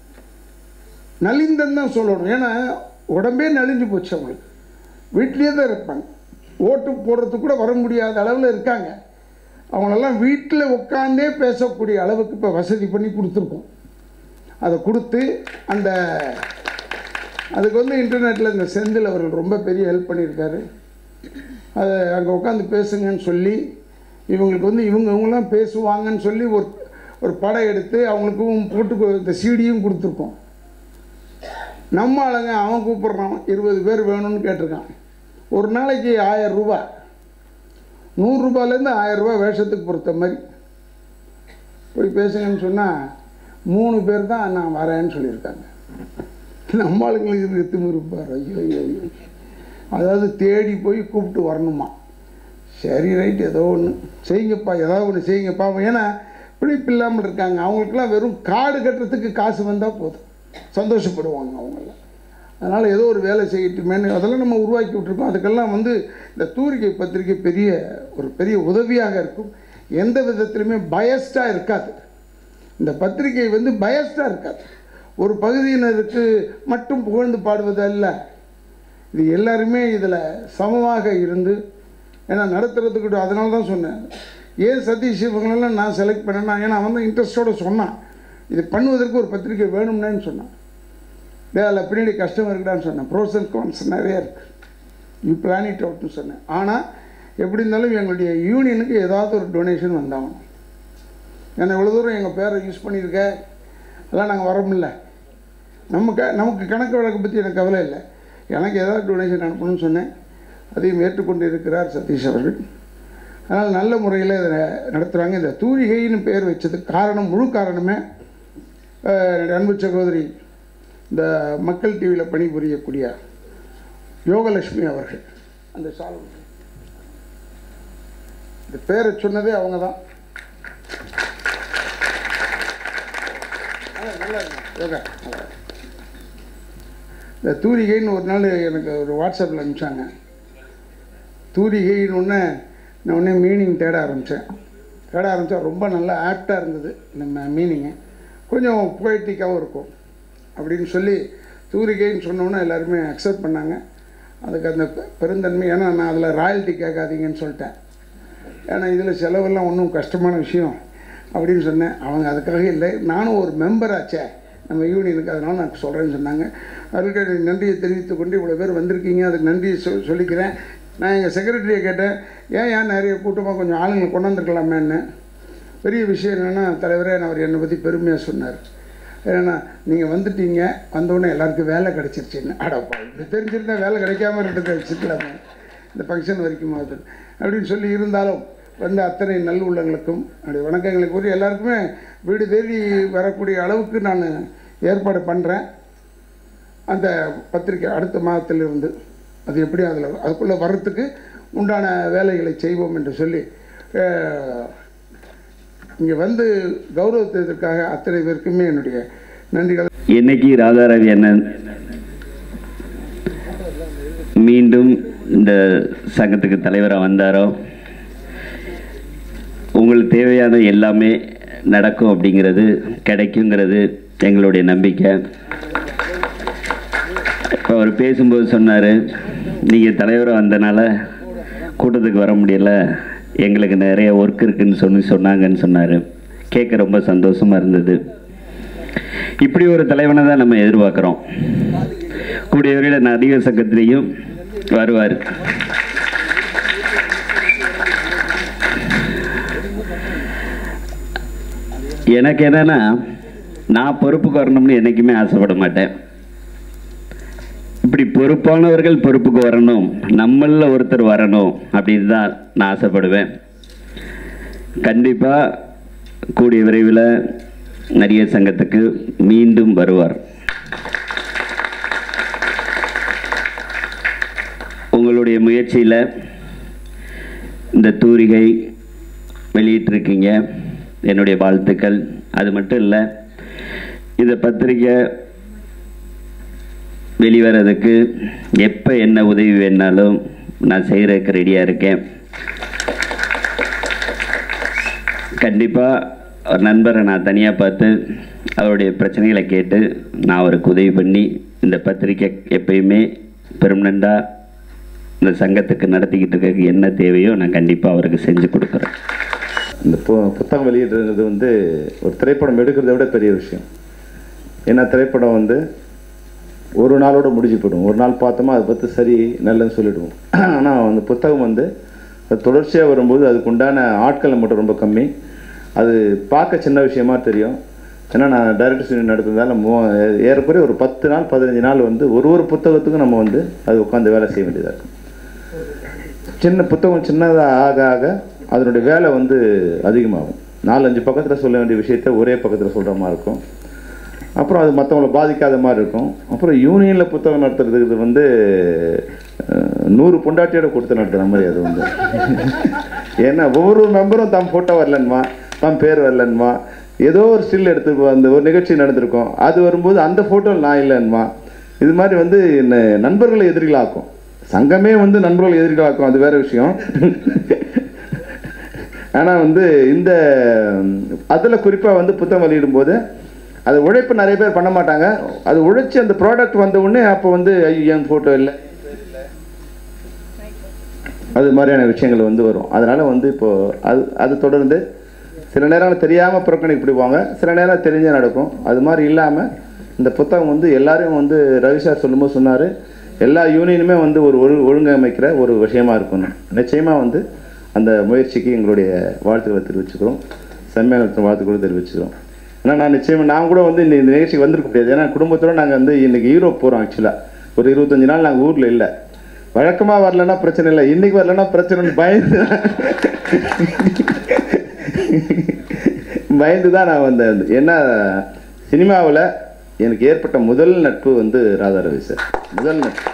நலிந்தன் தான் சொல்லணும் ஏன்னா உடம்பே நலிஞ்சு போச்சு அவங்களுக்கு வீட்லேயே தான் இருப்பாங்க ஓட்டு போடுறதுக்கு கூட வர முடியாத அளவில் இருக்காங்க அவங்களெல்லாம் வீட்டில் உட்காந்தே பேசக்கூடிய அளவுக்கு இப்போ வசதி பண்ணி கொடுத்துருக்கோம் அதை கொடுத்து அந்த அதுக்கு வந்து இன்டர்நெட்டில் இந்த செந்தில் அவர்கள் ரொம்ப பெரிய ஹெல்ப் பண்ணியிருக்காரு அதை அங்கே உட்காந்து பேசுங்கன்னு சொல்லி இவங்களுக்கு வந்து இவங்க இவங்களாம் பேசுவாங்கன்னு சொல்லி ஒரு ஒரு படம் எடுத்து அவங்களுக்கும் போட்டு கொ- இந்த சீடியும் கொடுத்துருக்கோம் நம்ம ஆளுங்க அவன் கூப்பிட்றான் இருபது பேர் வேணும்னு கேட்டிருக்கான் ஒரு நாளைக்கு ஆயிரம் ரூபா நூறுரூபாலேருந்து ஆயிரம் ரூபாய் வேஷத்துக்கு பொறுத்த மாதிரி போய் பேசுங்கன்னு சொன்னால் மூணு பேர் தான் நான் வரேன்னு சொல்லியிருக்காங்க நம்ம ஆளுங்களுக்கு இருக்கு திமிரு பாரு ஐயோ ஐயோ ஐயோ அதாவது தேடி போய் கூப்பிட்டு வரணுமா சரி ரைட் ஏதோ ஒன்று செய்யுங்கப்பா ஏதாவது ஒன்று செய்யுங்கப்பா ஏன்னா பிழைப்பு இல்லாமல் இருக்காங்க அவங்களுக்குலாம் வெறும் காடு கட்டுறதுக்கு காசு வந்தால் போதும் சந்தோஷப்படுவாங்க அவங்கெல்லாம் அதனால் ஏதோ ஒரு வேலை செய்யட்டுமேன்னு அதெல்லாம் நம்ம உருவாக்கி விட்ருக்கோம் அதுக்கெல்லாம் வந்து இந்த தூரிகை பத்திரிகை பெரிய ஒரு பெரிய உதவியாக இருக்கும் எந்த விதத்திலுமே பயஸ்டாக இருக்காது இந்த பத்திரிகை வந்து பயஸ்டாக இருக்காது ஒரு பகுதியினருக்கு மட்டும் புகழ்ந்து பாடுவது அல்ல இது எல்லாருமே இதில் சமமாக இருந்து ஏன்னா நடத்துறதுக்கு அதனால தான் சொன்னேன் ஏன் சதீஷ் இவங்களெல்லாம் நான் செலக்ட் பண்ணேன்னா ஏன்னா அவன் தான் இன்ட்ரெஸ்டோடு சொன்னான் இது பண்ணுவதற்கு ஒரு பத்திரிக்கை வேணும்னேன்னு சொன்னான் டே அதில் பின்னாடி கஷ்டம் இருக்குடான்னு சொன்னேன் ப்ரோஸ் அண்ட் கான்ஸ் நிறைய இருக்குது யூ பிளான் இட் அவுட்னு சொன்னேன் ஆனால் எப்படி இருந்தாலும் எங்களுடைய யூனியனுக்கு ஏதாவது ஒரு டொனேஷன் வந்தாகணும் ஏன்னா இவ்வளோ தூரம் எங்கள் பேரை யூஸ் பண்ணியிருக்க அதெல்லாம் நாங்கள் வரோமில்ல நம்ம க நமக்கு கணக்கு வழக்கை பற்றி எனக்கு கவலை இல்லை எனக்கு ஏதாவது டொனேஷன் அனுப்பணும்னு சொன்னேன் அதையும் ஏற்றுக்கொண்டு இருக்கிறார் சதீஷ் அவர்கள் அதனால் நல்ல முறையில் இதை நடத்துகிறாங்க இந்த தூரிகைன்னு பேர் வச்சதுக்கு காரணம் முழு காரணமே அஹ், அன்பு சகோதரி இந்த மக்கள் டிவியில் பணிபுரியக்கூடிய யோகலட்சுமி அவர்கள் அந்த சால் இந்த பேரை சொன்னதே அவங்க தான் யோகா நல்லா. இந்த தூரிகைன்னு ஒரு நாள் எனக்கு ஒரு வாட்ஸ்அப்பில் அனுப்பிச்சாங்க தூரிகைன்னு ஒன்று நான் உடனே மீனிங் தேட ஆரம்பித்தேன் தேட ஆரம்பித்தா ரொம்ப நல்லா ஆப்டாக இருந்தது இந்த மீனிங்கு கொஞ்சம் பொய்டிக்காகவும் இருக்கும் அப்படின்னு சொல்லி தூரிகைன்னு சொன்னோன்னே எல்லாருமே அக்செப்ட் பண்ணாங்க அதுக்கு அந்த பெ- பெருந்தன்மை ஏன்னா நான் அதில் ராயல்ட்டி கேட்காதீங்கன்னு சொல்லிட்டேன் ஏன்னா இதில் செலவெல்லாம் ஒன்றும் கஷ்டமான விஷயம் அப்படின்னு சொன்னேன் அவங்க அதுக்காக இல்லை நானும் ஒரு மெம்பர் ஆச்சே நம்ம யூனியனுக்கு அதனால் நான் சொல்கிறேன்னு சொன்னாங்க அதுக்கு எனக்கு நன்றியை தெரிவித்துக் கொண்டு இவ்வளோ பேர் வந்திருக்கீங்க அதுக்கு நன்றியை சொல் சொல்லிக்கிறேன் நான் எங்கள் செக்ரட்டரியை கேட்டேன் ஏன் ஏன் நிறைய கூட்டமாக கொஞ்சம் ஆளுங்களை கொண்டாந்துருக்கலாமேன்னு பெரிய விஷயம் என்னென்னா தலைவரே நான் அவர் என்னை பற்றி பெருமையாக சொன்னார் ஏன்னா நீங்கள் வந்துட்டீங்க வந்தோடனே எல்லாருக்கும் வேலை கிடச்சிருச்சுன்னு அடப்பா இப்படி தெரிஞ்சிருந்தா வேலை கிடைக்காம இருக்கிறத வச்சுக்கலாமே இந்த ஃபங்க்ஷன் வரைக்கும் அது அப்படின்னு சொல்லி இருந்தாலும் வந்த அத்தனை நல் உள்ளங்களுக்கும் அப்படி வணக்கங்களை கூறி எல்லாருக்குமே வீடு தேடி வரக்கூடிய அளவுக்கு நான் ஏற்பாடு பண்ணுறேன் அந்த பத்திரிக்கை அடுத்த மாதத்திலிருந்து அது எப்படி அதில் அதுக்குள்ளே வர்றதுக்கு உண்டான வேலைகளை செய்வோம் என்று சொல்லி இங்கே வந்து கௌரவத்திற்காக அத்தனை பேருக்குமே என்னுடைய நன்றிகள் என்னைக்கு ராதாரவி அண்ணன் மீண்டும் இந்த சங்கத்துக்கு தலைவராக வந்தாரோ உங்களுக்கு தேவையான எல்லாமே நடக்கும் அப்படிங்கிறது கிடைக்குங்கிறது எங்களுடைய நம்பிக்கை இப்போ அவர் பேசும்போது சொன்னார் நீங்கள் தலைவராக வந்தனால கூட்டத்துக்கு வர முடியல எங்களுக்கு நிறைய ஒர்க் இருக்குன்னு சொல்லி சொன்னாங்கன்னு சொன்னார் கேட்க ரொம்ப சந்தோஷமாக இருந்தது இப்படி ஒரு தலைவனை தான் நம்ம எதிர்பார்க்குறோம் கூடிய வரையில் நடிகர் சங்கத்திலையும் வருவார் எனக்கு என்னன்னா நான் பொறுப்புக்கு வரணும்னு என்றைக்குமே ஆசைப்பட மாட்டேன் இப்படி பொறுப்பானவர்கள் பொறுப்புக்கு வரணும் நம்மள ஒருத்தர் வரணும் அப்படின்னு தான் நான் ஆசைப்படுவேன் கண்டிப்பாக கூடிய விரைவில் நடிகர் சங்கத்துக்கு மீண்டும் வருவார் உங்களுடைய முயற்சியில் இந்த தூரிகை வெளியிட்டிருக்கீங்க என்னுடைய வாழ்த்துக்கள் அது மட்டும் இல்லை இந்த பத்திரிக்கை வெளிவரதுக்கு எப்போ என்ன உதவி வேணாலும் நான் செய்கிறதுக்கு ரெடியாக இருக்கேன் கண்டிப்பாக ஒரு நண்பரை நான் தனியாக பார்த்து அவருடைய பிரச்சனைகளை கேட்டு நான் அவருக்கு உதவி பண்ணி இந்த பத்திரிக்கை எப்பயுமே பெர்மனண்டாக இந்த சங்கத்துக்கு நடத்திக்கிட்டு இருக்க என்ன தேவையோ நான் கண்டிப்பாக அவருக்கு செஞ்சு கொடுக்குறேன் இந்த பு புத்தகம் வெளியிடுறது வந்து ஒரு திரைப்படம் எடுக்கிறத விட பெரிய விஷயம் ஏன்னா திரைப்படம் வந்து ஒரு நாளோட முடிஞ்சு போயிடும் ஒரு நாள் பார்த்தோமா அதை பற்றி சரி நல்லதுன்னு சொல்லிடுவோம் ஆனால் அந்த புத்தகம் வந்து அது தொடர்ச்சியாக வரும்போது அதுக்கு உண்டான ஆட்கள் மட்டும் ரொம்ப கம்மி அது பார்க்க சின்ன விஷயமா தெரியும் ஏன்னா நான் டைரக்டர்ஸ் யூனியன் நடத்துறதால மோ ஏறக்குறைய ஒரு பத்து நாள் பதினஞ்சு நாள் வந்து ஒரு ஒரு புத்தகத்துக்கும் நம்ம வந்து அது உட்காந்து வேலை செய்ய வேண்டியதாக இருக்கும் சின்ன புத்தகம் சின்னதாக ஆக ஆக அதனுடைய வேலை வந்து அதிகமாகும் நாலஞ்சு பக்கத்தில் சொல்ல வேண்டிய விஷயத்த ஒரே பக்கத்தில் சொல்கிற மாதிரி இருக்கும் அப்புறம் அது மற்றவங்கள பாதிக்காத மாதிரி இருக்கும் அப்புறம் யூனியனில் புத்தகம் நடத்துறதுக்கு வந்து அஹ், நூறு பொண்டாட்டியோட கொடுத்து நடத்துகிற மாதிரி அது வந்து ஏன்னா ஒவ்வொரு மெம்பரும் தம் ஃபோட்டோ வரலன்மா தம் பேர் வரலன்மா ஏதோ ஒரு ஸ்டில் எடுத்து அந்த ஒரு நிகழ்ச்சி நடந்திருக்கும் அது வரும்போது அந்த ஃபோட்டோ நான் இல்லைன்மா இது மாதிரி வந்து என்ன நண்பர்களை எதிரிகளாக்கும் சங்கமே வந்து நண்பர்களை எதிரிகளாக்கும் அது வேற விஷயம் ஆனால் வந்து இந்த அதில் குறிப்பாக வந்து புத்தகம் வெளியிடும்போது அது உழைப்பு நிறைய பேர் பண்ண மாட்டாங்க அது உழைச்சி அந்த ப்ராடக்ட் வந்த உடனே அப்போ வந்து ஐயோ என் ஃபோட்டோ இல்லை அது மாதிரியான விஷயங்கள் வந்து வரும் அதனால் வந்து இப்போது அது அது தொடர்ந்து சில நேரம் தெரியாமல் புறக்கணிக்கப்படுவாங்க சில நேரம் தெரிஞ்சே நடக்கும் அது மாதிரி இல்லாமல் இந்த புத்தகம் வந்து எல்லாரையும் வந்து ரவி சார் சொல்லும்போது சொன்னார் எல்லா யூனியனுமே வந்து ஒரு ஒழு ஒழுங்கமைக்கிற ஒரு விஷயமா இருக்கணும் நிச்சயமாக வந்து அந்த முயற்சிக்கு எங்களுடைய வாழ்த்துக்களை தெரிவிச்சுக்கிறோம் செம்மேளத்தின் வாழ்த்துக்களை தெரிவிச்சுக்கிறோம் ஏன்னா நான் நிச்சயமாக நான் கூட வந்து இந்த இந்த நிகழ்ச்சிக்கு வந்திருக்க முடியாது ஏன்னா குடும்பத்தோட நாங்கள் வந்து இன்னைக்கு யூரோப் போகிறோம் ஆக்சுவலாக ஒரு இருபத்தஞ்சு நாள் நாங்கள் ஊரில் இல்லை வழக்கமாக வரலன்னா பிரச்சனை இல்லை இன்னைக்கு வரலன்னா பிரச்சனைன்னு பயந்து பயந்து தான் நான் வந்தேன் ஏன்னா சினிமாவில் எனக்கு ஏற்பட்ட முதல் நட்பு வந்து ராதா ரவி சார் முதல் நட்பு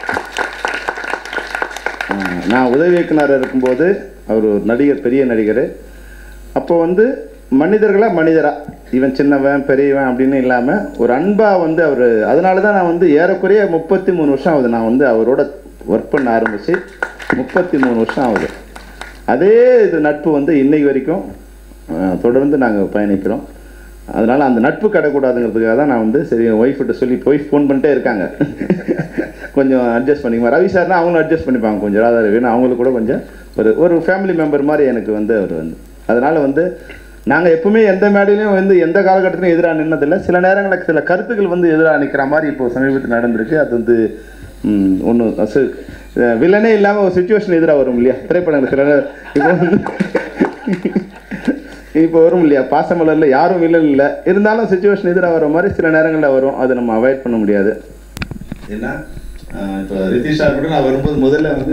ஆஹ் நான் உதவி இயக்குனராக இருக்கும்போது அவர் ஒரு நடிகர் பெரிய நடிகர் அப்போ வந்து மனிதர்களா மனிதரா இவன் சின்னவன் பெரியவன் அப்படின்னு இல்லாமல் ஒரு அன்பாக வந்து அவர் அதனால தான் நான் வந்து ஏறக்குறைய முப்பத்தி மூணு வருஷம் ஆகுது நான் வந்து அவரோட ஒர்க் பண்ண ஆரம்பித்து முப்பத்தி மூணு வருஷம் ஆகுது அதே இது நட்பு வந்து இன்னைக்கு வரைக்கும் ஆஹ் தொடர்ந்து நாங்கள் பயணிக்கிறோம் அதனால் அந்த நட்பு கிடக்கூடாதுங்கிறதுக்காக தான் நான் வந்து சரி ஒய்ஃப்கிட்ட சொல்லி ஒய்ஃப் ஃபோன் பண்ணிட்டே இருக்காங்க கொஞ்சம் அட்ஜஸ்ட் பண்ணிக்குமா ரவி சார்னா அவங்களும் அட்ஜஸ்ட் பண்ணிப்பாங்க கொஞ்சம் ராதா ரவின்னு அவங்களுக்கு கூட கொஞ்சம் ஒரு ஒரு ஃபேமிலி மெம்பர் மாதிரி எனக்கு வந்து அவர் வந்து அதனால் வந்து நாங்கள் எப்பவுமே எந்த மேடையிலையும் வந்து எந்த காலகட்டத்திலையும் எதிராக நின்னதில்லை சில நேரங்களில் சில கருத்துக்கள் வந்து எதிராக நிற்கிற மாதிரி இப்போ சமீபத்தில் நடந்திருக்கு அது வந்து ஒன்று வில்லனே இல்லாமல் ஒரு சுச்சுவேஷன் எதிராக வரும் இல்லையா திரைப்படங்கள் சில நேரம் இப்போ வந்து இப்போ வரும் இல்லையா பாசமலர்ல யாரும் வில்லன் இல்லை இருந்தாலும் சுச்சுவேஷன் எதிராக வர மாதிரி சில நேரங்களில் வரும் அதை நம்ம அவாய்ட் பண்ண முடியாது ஏன்னா இப்போ ரித்திஷா கூட நான் வரும்போது முதல்ல வந்து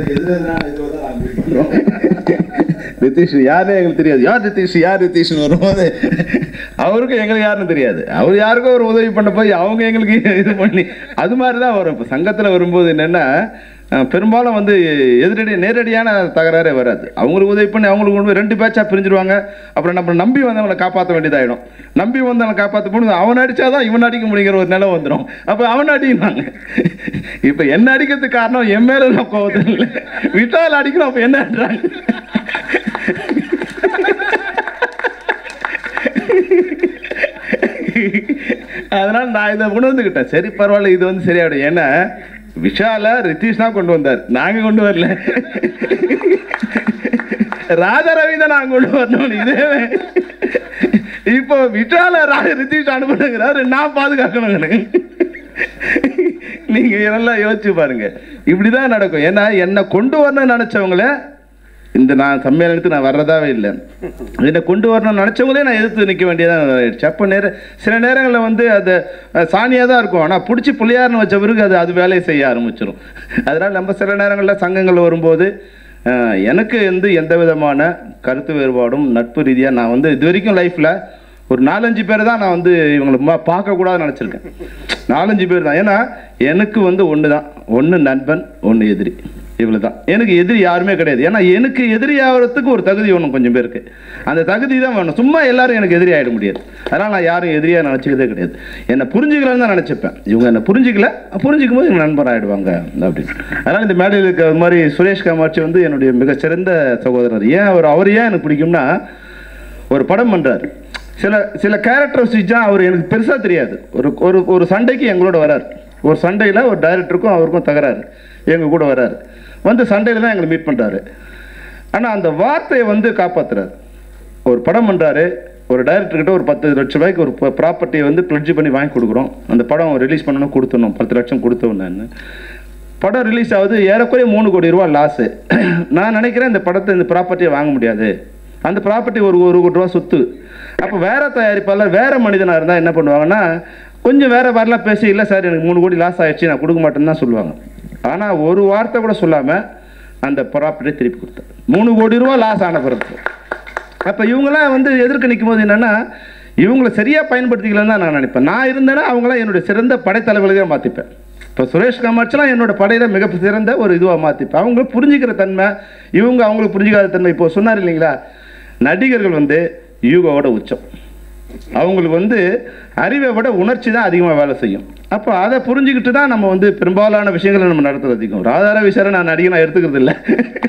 ரித்திஷ் யாருனே எங்களுக்கு தெரியாது யார் ரித்திஷ் யார் ரித்திஷ்னு வரும்போது அவருக்கும் எங்களுக்கு யாருன்னு தெரியாது அவர் யாருக்கோ ஒரு உதவி பண்ண போய் அவங்க எங்களுக்கு இது பண்ணி அது மாதிரி தான் வரும் இப்போ சங்கத்தில் வரும்போது என்னென்னா அஹ், பெரும்பாலும் வந்து எதிரடி நேரடியான தகராறே வராது அவங்களுக்கு உதவி பண்ணி அவங்களுக்கு கொண்டு போய் ரெண்டு பேட்சாக பிரிஞ்சிருவாங்க அப்புறம் நம்ம நம்பி வந்தவங்களை காப்பாற்ற வேண்டியதாயிடும் நம்பி வந்தவங்களை காப்பாற்ற போது அவன் அடிச்சாதான் இவன் அடிக்க முடியுங்கிற ஒரு நிலை வந்துடும் அப்போ அவன் அடிக்கிறாங்க இப்போ என்ன அடிக்கிறதுக்கு காரணம் என் மேல உள்ள கோவத்தில் இல்லை விட்டால் அடிக்கணும் அப்போ என்ன அடிக்கிறாங்க அதனால் நான் இதை உணர்ந்துக்கிட்டேன் சரி பரவாயில்ல இது வந்து சரியாயிடும் ஏன்னா விஷால ரித்தீஷ் தான் கொண்டு வந்தார் நாங்க கொண்டு வரல ராஜா ரவி தான் நாங்க கொண்டு வரணும் இதே இப்போ விஷால ராஜ ரித்தீஷ் அனுப்புனுங்கிறாரு நான் பாதுகாக்கணும் எனக்கு நீங்க நல்லா யோசிச்சு பாருங்க இப்படிதான் நடக்கும் ஏன்னா என்னை கொண்டு வரணும்னு நினைச்சவங்கள இந்த நான் சம்மேளனத்துக்கு நான் வர்றதாவே இல்லை என்னை கொண்டு வரணும்னு நினச்சவங்களே நான் எதிர்த்து நிற்க வேண்டியதாக ஆயிடுச்சு அப்போ நேர சில நேரங்களில் வந்து அது சாணியாக தான் இருக்கும் ஆனால் பிடிச்சி பிள்ளையார்னு வச்ச பிறகு அது அது வேலையை செய்ய ஆரம்பிச்சிடும் அதனால் நம்ம சில நேரங்களில் சங்கங்கள் வரும்போது அஹ், எனக்கு வந்து எந்த விதமான கருத்து வேறுபாடும் நட்பு ரீதியாக நான் வந்து இது வரைக்கும் லைஃப்பில் ஒரு நாலஞ்சு பேர் தான் நான் வந்து இவங்களை ம- பார்க்கக்கூடாதுன்னு நினச்சிருக்கேன் நாலஞ்சு பேர் தான் ஏன்னா எனக்கு வந்து ஒன்று தான் ஒன்று நண்பன் ஒன்று எதிரி இவ்வளோ தான் எனக்கு எதிரி யாருமே கிடையாது ஏன்னா எனக்கு எதிரி ஆகிறதுக்கு ஒரு தகுதி வேணும் கொஞ்சம் பேருக்கு அந்த தகுதி தான் வேணும் சும்மா எல்லாரும் எனக்கு எதிரி ஆகிட முடியாது அதனால் நான் யாரும் எதிரியாக நினச்சிக்கிறதே கிடையாது என்னை புரிஞ்சுக்கலன்னு தான் நினச்சிப்பேன் இவங்க என்னை புரிஞ்சிக்கல புரிஞ்சிக்கும் போது எங்கள் நண்பர் ஆகிடுவாங்க அப்படின்னு அதனால் இந்த மேடையில் இருக்க இது மாதிரி சுரேஷ் காமாட்சி வந்து என்னுடைய மிகச்சிறந்த சகோதரர் ஏன் அவர் அவர் ஏன் எனக்கு பிடிக்கும்னா ஒரு படம் பண்ணுறாரு சில சில கேரக்டர் வச்சுச்சா அவர் எனக்கு பெருசாக தெரியாது ஒரு ஒரு ஒரு சண்டைக்கு எங்களோட வரார் ஒரு சண்டையில் ஒரு டைரக்டருக்கும் அவருக்கும் தகராறு எங்கள் கூட வராரு வந்து சண்டையில் தான் எங்களை மீட் பண்ணுறாரு ஆனால் அந்த வார்த்தையை வந்து காப்பாத்துறாரு ஒரு படம் பண்ணுறாரு ஒரு டைரக்டர்கிட்ட ஒரு பத்து லட்ச ரூபாய்க்கு ஒரு ப்ராப்பர்ட்டியை வந்து பிளட்ஜ் பண்ணி வாங்கி கொடுக்குறோம் அந்த படம் ரிலீஸ் பண்ணணும் கொடுத்துடணும் பத்து லட்சம் கொடுத்தவன் நான் படம் ரிலீஸ் ஆகுது ஏறக்குறைய மூணு கோடி ரூபா லாஸு நான் நினைக்கிறேன் இந்த படத்தை இந்த ப்ராப்பர்ட்டியை வாங்க முடியாது அந்த ப்ராப்பர்ட்டி ஒரு ஒரு கோடி ரூபா சொத்து அப்போ வேற தயாரிப்பாளர் வேற மனிதனாக இருந்தால் என்ன பண்ணுவாங்கன்னா கொஞ்சம் வேற வரலாம் பேசி இல்லை சார் எனக்கு மூணு கோடி லாஸ் ஆயிடுச்சு நான் கொடுக்க மாட்டேன்னு தான் சொல்லுவாங்க ஆனால் ஒரு வார்த்தை கூட சொல்லாமல் அந்த ப்ராப்பர்ட்டியை திருப்பி கொடுத்தாரு மூணு கோடி ரூபா லாஸ் ஆன பிறகு அப்போ இவங்களாம் வந்து எதிர்க்க நிற்கும் போது என்னென்னா இவங்களை சரியாக பயன்படுத்திக்கலன்னு தான் நான் நினைப்பேன் நான் இருந்தேன்னா அவங்களாம் என்னுடைய சிறந்த படைத்தலைவர்களையும் மாற்றிப்பேன் இப்போ சுரேஷ் காமாட்சிலாம் என்னோட படையில் மிக சிறந்த ஒரு இதுவாக மாற்றிப்பேன் அவங்க புரிஞ்சுக்கிற தன்மை இவங்க அவங்களுக்கு புரிஞ்சுக்காத தன்மை இப்போ சொன்னார் இல்லைங்களா நடிகர்கள் வந்து யூகோவோட உச்சம் அவங்களுக்கு வந்து அறிவை விட உணர்ச்சி தான் அதிகமாக வேலை செய்யும் அப்போ அதை புரிஞ்சுக்கிட்டு தான் நம்ம வந்து பெரும்பாலான விஷயங்களை நம்ம நடத்துறது அதிகம் ராதார விசாரம் நான் நடிகை நான் எடுத்துக்கிறது இல்லை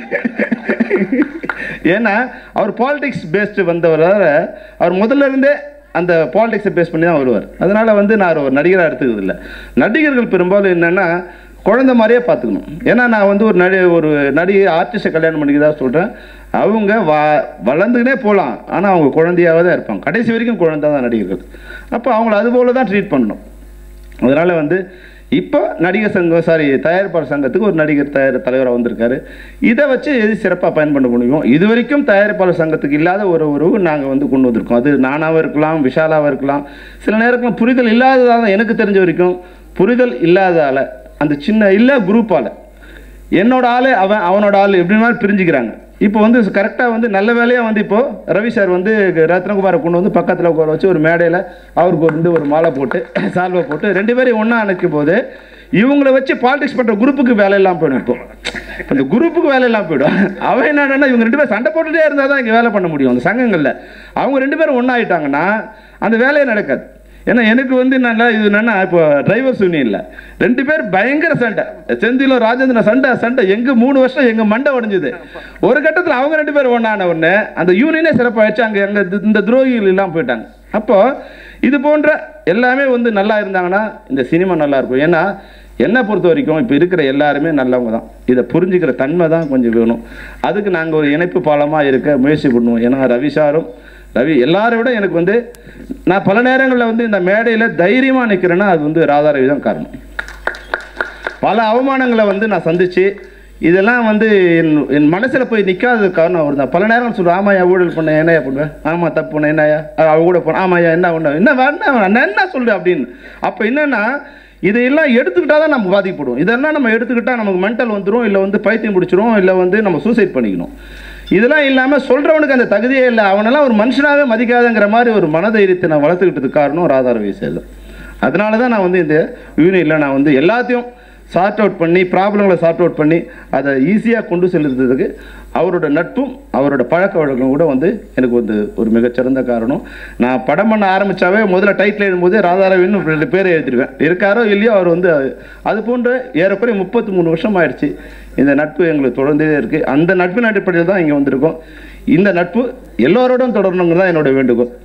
ஏன்னா அவர் பாலிடிக்ஸ் பேஸ்டு வந்தவரால அவர் முதல்ல இருந்தே அந்த பாலிடிக்ஸை பேஸ் பண்ணி தான் வருவார் அதனால வந்து நான் ஒரு நடிகராக எடுத்துக்கிறது இல்லை நடிகர்கள் பெரும்பாலும் என்னென்னா குழந்தை மாதிரியே பார்த்துக்கணும் ஏன்னா நான் வந்து ஒரு நடி ஒரு நடிகை ஆர்டிஸ்ட்டை கல்யாணம் பண்ணிக்கிறதா சொல்கிறேன் அவங்க வ வளர்ந்துக்கினே போகலாம் ஆனால் அவங்க குழந்தையாக தான் இருப்பாங்க கடைசி வரைக்கும் குழந்தை தான் நடிகர்கள் அப்போ அவங்கள அதுபோல தான் ட்ரீட் பண்ணணும் அதனால் வந்து இப்போ நடிகர் சங்கம் சாரி தயாரிப்பாளர் சங்கத்துக்கு ஒரு நடிகர் தயார் தலைவராக வந்திருக்காரு இதை வச்சு எது சிறப்பாக பயன்பட முடியும் இது வரைக்கும் தயாரிப்பாளர் சங்கத்துக்கு இல்லாத ஒரு உறவு நாங்கள் வந்து கொண்டு வந்திருக்கோம் அது நானாகவும் இருக்கலாம் விஷாலாகவும் இருக்கலாம் சில நேரத்தில் புரிதல் இல்லாததால் எனக்கு தெரிஞ்ச வரைக்கும் புரிதல் இல்லாதால அந்த சின்ன இல்லை குரூப்பால் என்னோட ஆளு அவன் அவனோட ஆள் எப்படி மாதிரி பிரிஞ்சுக்கிறாங்க இப்போ வந்து கரெக்டாக வந்து நல்ல வேலையாக வந்து இப்போ ரவி சார் வந்து ரத்னகுமாரை கொண்டு வந்து பக்கத்தில் உட்கார வச்சு ஒரு மேடையில் அவருக்கு வந்து ஒரு மாலை போட்டு சால்வை போட்டு ரெண்டு பேரையும் ஒன்றா அணைக்கும் போது இவங்கள வச்சு பாலிடிக்ஸ் பண்ணுற குரூப்புக்கு வேலை இல்லாமல் போயிடும் இப்போ இப்போ இந்த குரூப்புக்கு வேலை இல்லாமல் போயிடும் அவன் என்னன்னா இவங்க ரெண்டு பேரும் சண்டை போட்டுட்டே இருந்தால் தான் இங்கே வேலை பண்ண முடியும் அந்த சங்கங்களில் அவங்க ரெண்டு பேரும் ஒன்றா ஆயிட்டாங்கன்னா அந்த வேலையே நடக்காது ஏன்னா எனக்கு வந்து என்னன்னா இது என்னன்னா இப்போ டிரைவர்ஸ் யூனியன்ல ரெண்டு பேர் பயங்கர சண்டை செந்திலும் ராஜேந்திரன் சண்டை சண்டை எங்க மூணு வருஷம் எங்க மண்டை உடைஞ்சது ஒரு கட்டத்தில் அவங்க ரெண்டு பேரும் ஒன்றான உடனே அந்த யூனியனே சிறப்பாயிடுச்சு அங்கே எங்க இது- இந்த துரோகிகள் எல்லாம் போயிட்டாங்க அப்போ இது போன்ற எல்லாமே வந்து நல்லா இருந்தாங்கன்னா இந்த சினிமா நல்லா இருக்கும் ஏன்னா என்னை பொறுத்த வரைக்கும் இப்போ இருக்கிற எல்லாருமே நல்லவங்க தான் இதை புரிஞ்சுக்கிற தன்மை தான் கொஞ்சம் வேணும் அதுக்கு நாங்கள் ஒரு இணைப்பு பாலமாக இருக்க முயற்சி பண்ணுவோம் ஏன்னா ரவி சாரும் ரவி எல்லாரை விட எனக்கு வந்து நான் பல நேரங்களில் வந்து இந்த மேடையில் தைரியமாக நிற்கிறேன்னா அது வந்து ராதாரவி தான் காரணம் பல அவமானங்களை வந்து நான் சந்திச்சு இதெல்லாம் வந்து என் என் மனசில் போய் நிற்காதது காரணம் அவர் தான் பல நேரம் சொல்லுவேன் ஆமாயா ஊழல் பண்ண என்னையா பண்ணுவேன் ஆமாம் தப்பு பண்ண என்னையா அஹ் அவ கூட போனேன் ஆமாய்யா என்ன ஒன்று என்ன வேணா நான் என்ன சொல்கிறேன் அப்படின்னு அப்போ என்னென்னா இதையெல்லாம் எடுத்துக்கிட்டால் தான் நம்ம பாதிக்கப்படுவோம் இதெல்லாம் நம்ம எடுத்துக்கிட்டால் நமக்கு மென்டல் வந்துடும் இல்லை வந்து பைத்தியம் பிடிச்சிரும் இல்லை வந்து நம்ம சூசைட் பண்ணிக்கணும் இதெல்லாம் இல்லாமல் சொல்கிறவனுக்கு அந்த தகுதியே இல்லை அவனெல்லாம் ஒரு மனுஷனாகவே மதிக்காதங்கிற மாதிரி ஒரு மனதைரியத்தை நான் வளர்த்துக்கிட்டதுக்கு காரணம் ராதாரவி சேலம் அதனால தான் நான் வந்து இந்த யூனியனில் நான் வந்து எல்லாத்தையும் சார்ட் அவுட் பண்ணி ப்ராப்ளங்களை சார்ட் அவுட் பண்ணி அதை ஈஸியாக கொண்டு செலுத்துறதுக்கு அவரோட நட்பும் அவரோட பழக்க வழக்கம் கூட வந்து எனக்கு வந்து ஒரு மிகச்சிறந்த காரணம் நான் படம் பண்ண ஆரம்பித்தாவே முதல்ல டைட்டில் எழுதும்போது ராதாரவின்னு ரெண்டு பேரை எழுதிடுவேன் இருக்காரோ இல்லையோ அவர் வந்து அது போன்ற ஏறக்குறைய முப்பத்தி மூணு வருஷம் ஆயிடுச்சு இந்த நட்பு எங்களுக்கு தொடர்ந்தே இருக்குது அந்த நட்பின் அடிப்படையில் தான் இங்கே வந்திருக்கோம் இந்த நட்பு எல்லோரோடும் தொடரணுங்கிறது தான் என்னோட வேண்டுகோள்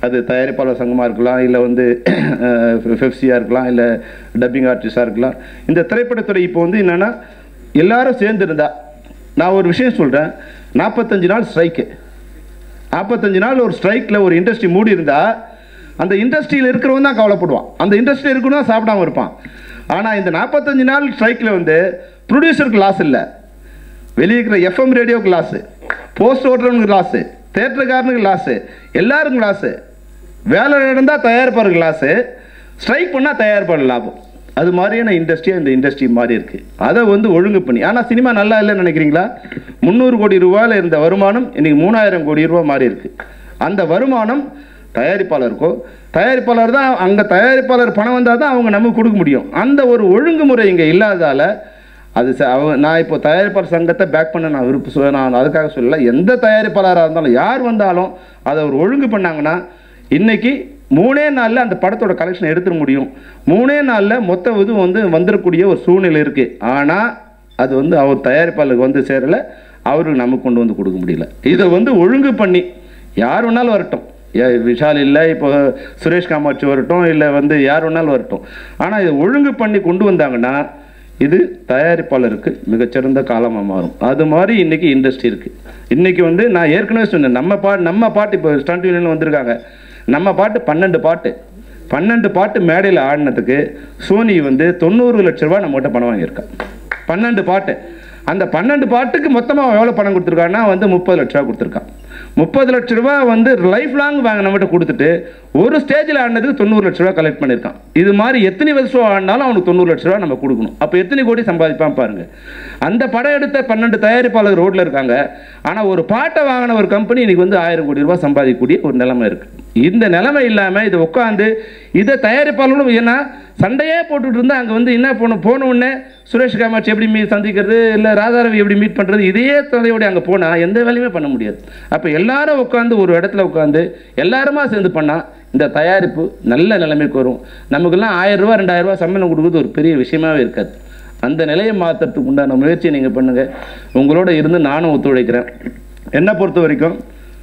அது தயாரிப்பாளர் சங்கமாக இருக்கலாம் இல்லை வந்து ஃபெஃப்சியாக இருக்கலாம் இல்லை டப்பிங் ஆர்டிஸ்டாக இருக்கலாம் இந்த திரைப்படத்துறை இப்போ வந்து என்னென்னா எல்லாரும் சேர்ந்துருந்தா நான் ஒரு விஷயம் சொல்கிறேன் நாற்பத்தஞ்சு நாள் ஸ்ட்ரைக்கு நாற்பத்தஞ்சு நாள் ஒரு ஸ்ட்ரைக்கில் ஒரு இண்டஸ்ட்ரி மூடி இருந்தால் அந்த இண்டஸ்ட்ரியில் இருக்கிறவன் தான் கவலைப்படுவான் அந்த இண்டஸ்ட்ரி இருக்கணும் தான் சாப்பிடாம இருப்பான் ஆனால் இந்த நாற்பத்தஞ்சு நாள் ஸ்ட்ரைக்கில் வந்து ப்ரொடியூசருக்கு லாஸ் இல்லை வெளியே இருக்கிற எஃப்எம் ரேடியோக்கு லாஸு போஸ்ட் ஓட்டுறவனுக்கு லாஸு தேட்டருக்காரனுக்கு லாஸு எல்லாருக்கும் லாஸு வேலை நடந்தால் தயாரிப்பாருக்கு லாஸு ஸ்ட்ரைக் பண்ணால் தயாரிப்பாளர் லாபம் அது மாதிரியான இண்டஸ்ட்ரியாக இந்த இண்டஸ்ட்ரி மாறி இருக்கு அதை வந்து ஒழுங்கு பண்ணி ஆனால் சினிமா நல்லா இல்லைன்னு நினைக்கிறீங்களா முந்நூறு கோடி ரூபாயில் இருந்த வருமானம் இன்னைக்கு மூணாயிரம் கோடி ரூபாய் மாறி இருக்கு அந்த வருமானம் தயாரிப்பாளருக்கோ தயாரிப்பாளர் தான் அங்கே தயாரிப்பாளர் பணம் வந்தால் தான் அவங்க நமக்கு கொடுக்க முடியும் அந்த ஒரு ஒழுங்குமுறை இங்கே இல்லாததால் அது ச- அவ நான் இப்போ தயாரிப்பாளர் சங்கத்தை பேக் பண்ண நான் விருப்ப சொ- நான் அதுக்காக சொல்லல எந்த தயாரிப்பாளராக இருந்தாலும் யார் வந்தாலும் அதை ஒரு ஒழுங்கு பண்ணாங்கன்னா இன்னைக்கு மூணே நாளில் அந்த படத்தோட கலெக்ஷன் எடுத்துட முடியும் மூணே நாளில் மொத்த இது வந்து வந்துடக்கூடிய ஒரு சூழ்நிலை இருக்குது ஆனால் அது வந்து அவர் தயாரிப்பாளருக்கு வந்து சேரலை அவருக்கு நமக்கு கொண்டு வந்து கொடுக்க முடியல இதை வந்து ஒழுங்கு பண்ணி யார் வேணாலும் வரட்டும் ஏ, விஷால் இல்லை இப்போ சுரேஷ் காமாட்சி வரட்டும் இல்லை வந்து யார் வேணாலும் வரட்டும் ஆனால் இதை ஒழுங்கு பண்ணி கொண்டு வந்தாங்கன்னா இது தயாரிப்பாளருக்கு மிகச்சிறந்த காலமாக மாறும் அது மாதிரி இன்னைக்கு இண்டஸ்ட்ரி இருக்கு இன்னைக்கு வந்து நான் ஏற்கனவே சொன்னேன் நம்ம பாட்டு நம்ம பாட்டு இப்போ ஸ்டண்ட் யூனியன் வந்திருக்காங்க நம்ம பாட்டு பன்னெண்டு பாட்டு பன்னெண்டு பாட்டு மேடையில் ஆடினதுக்கு சோனி வந்து தொண்ணூறு லட்ச ரூபாய் நம்மகிட்ட பணம் வாங்கியிருக்கா பன்னெண்டு பாட்டு அந்த பன்னெண்டு பாட்டுக்கு மொத்தமாக எவ்வளோ பணம் கொடுத்துருக்கான்னா வந்து முப்பது லட்ச ரூபா கொடுத்துருக்கான் முப்பது லட்ச ரூபா வந்து லைஃப் லாங் வாங்க நம்மகிட்ட கொடுத்துட்டு ஒரு ஸ்டேஜில் ஆடினதுக்கு தொண்ணூறு லட்ச ரூபா கலெக்ட் பண்ணியிருக்கான் இது மாதிரி எத்தனை வருஷம் ஆடினாலும் அவனுக்கு தொண்ணூறு லட்ச ரூபா நம்ம கொடுக்கணும் அப்போ எத்தனை கோடி சம்பாதிப்பான் பாருங்க அந்த படம் எடுத்த பன்னெண்டு தயாரிப்பாளர் ரோட்டில் இருக்காங்க ஆனால் ஒரு பாட்டை வாங்கின ஒரு கம்பெனி இன்னைக்கு வந்து ஆயிரம் கோடி ரூபாய் சம்பாதிக்கக்கூடிய ஒரு நிலைமை இருக்கு இந்த நிலைமை இல்லாமல் இதை உட்காந்து இதை தயாரிப்பாளர்களும் ஏன்னா சண்டையே போட்டுட்டு இருந்தால் அங்கே வந்து என்ன போன போன உடனே சுரேஷ் காமாட்சி எப்படி மீ சந்திக்கிறது இல்லை ராதாரவி எப்படி மீட் பண்ணுறது இதையே தலையோட அங்கே போனால் எந்த வேலையுமே பண்ண முடியாது அப்போ எல்லாரும் உட்காந்து ஒரு இடத்துல உட்காந்து எல்லாருமா சேர்ந்து பண்ணால் இந்த தயாரிப்பு நல்ல நிலைமைக்கு வரும் நமக்கெல்லாம் ஆயிரம் ரூபா ரெண்டாயிரம் ரூபா சம்பளம் கொடுக்குறது ஒரு பெரிய விஷயமாவே இருக்காது அந்த நிலையை மாற்றுறதுக்கு உண்டான முயற்சியை நீங்கள் பண்ணுங்கள் உங்களோட இருந்து நானும் ஒத்துழைக்கிறேன் என்னை பொறுத்த வரைக்கும்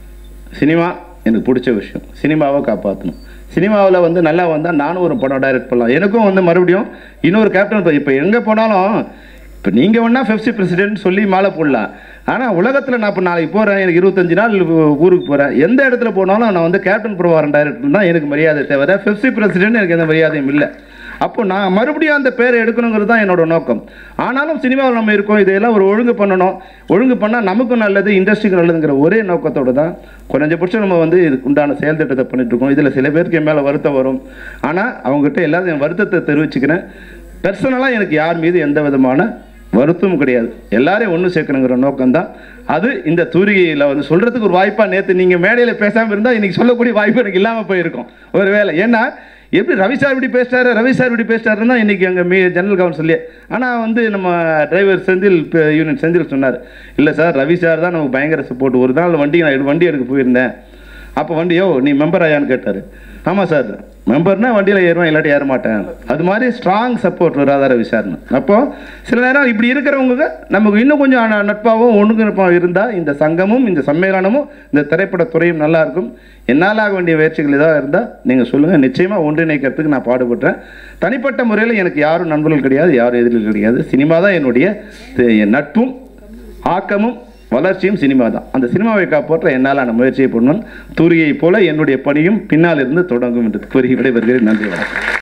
சினிமா எனக்கு பிடிச்ச விஷயம் சினிமாவை காப்பாற்றணும் சினிமாவில் வந்து நல்லா வந்தால் நானும் ஒரு படம் டைரக்ட் பண்ணலாம் எனக்கும் வந்து மறுபடியும் இன்னொரு கேப்டன் இப்போ எங்கே போனாலும் இப்போ நீங்கள் வேணா ஃபெஃப்சி பிரசிடென்ட் சொல்லி மாலை போடலாம் ஆனால் உலகத்தில் நான் இப்போ நாளைக்கு போகிறேன் எனக்கு இருபத்தஞ்சு நாள் ஊ- ஊருக்கு போகிறேன் எந்த இடத்துல போனாலும் நான் வந்து கேப்டன் பிரபாகரன் டைரக்டர் தான் எனக்கு மரியாதை தவிர ஃபெஃப்சி பிரசிடென்ட் எனக்கு எந்த மரியாதையும் இல்லை அப்போ நான் மறுபடியும் அந்த பேரை எடுக்கணுங்கிறது தான் என்னோட நோக்கம் ஆனாலும் சினிமாவில் நம்ம இருக்கோம் இதையெல்லாம் ஒரு ஒழுங்கு பண்ணணும் ஒழுங்கு பண்ணால் நமக்கும் நல்லது இண்டஸ்ட்ரிக்கு நல்லதுங்கிற ஒரே நோக்கத்தோடு தான் குறைஞ்சபட்சம் நம்ம வந்து இதுக்கு உண்டான செயல் திட்டத்தை பண்ணிட்டு இருக்கோம் இதில் சில பேருக்கு என் மேலே வருத்தம் வரும் ஆனால் அவங்ககிட்ட எல்லாரும் என் வருத்தத்தை தெரிவிச்சுக்கிறேன் பர்சனலாக எனக்கு யார் மீது எந்த விதமான வருத்தமும் கிடையாது எல்லாரையும் ஒன்று சேர்க்கணுங்கிற நோக்கம் தான் அது இந்த தூரிகையில் வந்து சொல்கிறதுக்கு ஒரு வாய்ப்பாக நேற்று நீங்கள் மேடையில் பேசாமல் இருந்தால் இன்றைக்கி சொல்லக்கூடிய வாய்ப்பு எனக்கு இல்லாமல் போயிருக்கும் ஒரு வேளை ஏன்னா எப்படி ரவி சார் இப்படி பேசிட்டாரு ரவி சார் இப்படி பேசிட்டாருன்னா இன்றைக்கி அங்கே மீ ஜெனரல் கவுன்சிலே ஆனால் வந்து நம்ம டிரைவர் செந்தில் யூனிட் செந்தில் சொன்னார் இல்லை சார் ரவி சார் தான் நமக்கு பயங்கர சப்போர்ட் ஒரு நாள் வண்டி நான் வண்டி எடுக்க போயிருந்தேன் அப்போ வண்டியோ நீ மெம்பர் ஆயான்னு கேட்டார் ஆமாம் சார் மெம்பர்னா வண்டியில் ஏறுவேன் இல்லாட்டி ஏற மாட்டேன் அது மாதிரி ஸ்ட்ராங் சப்போர்ட் ராதார விசாரணை அப்போது சில நேரம் இப்படி இருக்கிறவங்க நமக்கு இன்னும் கொஞ்சம் ந- நட்பாகவும் ஒழுங்கிருப்பாகவும் இருந்தால் இந்த சங்கமும் இந்த சம்மேளனமும் இந்த திரைப்படத்துறையும் நல்லா இருக்கும் என்னால் ஆக வேண்டிய முயற்சிகள் ஏதாவது இருந்தால் நீங்கள் சொல்லுங்கள் நிச்சயமாக ஒன்றிணைக்கிறதுக்கு நான் பாடுபடுறேன் தனிப்பட்ட முறையில் எனக்கு யாரும் நண்பர்கள் கிடையாது யாரும் எதிரிகள் கிடையாது சினிமா தான் என்னுடைய தி- என் நட்பும் ஆக்கமும் வளர்ச்சியும் சினிமா தான் அந்த சினிமாவை காப்பாற்ற என்னாலான முயற்சியை பண்ணுவேன் தூரியை போல என்னுடைய பணியும் பின்னால் இருந்து தொடங்கும் என்று கூறி விடைபெறுகிறேன் நன்றி வணக்கம்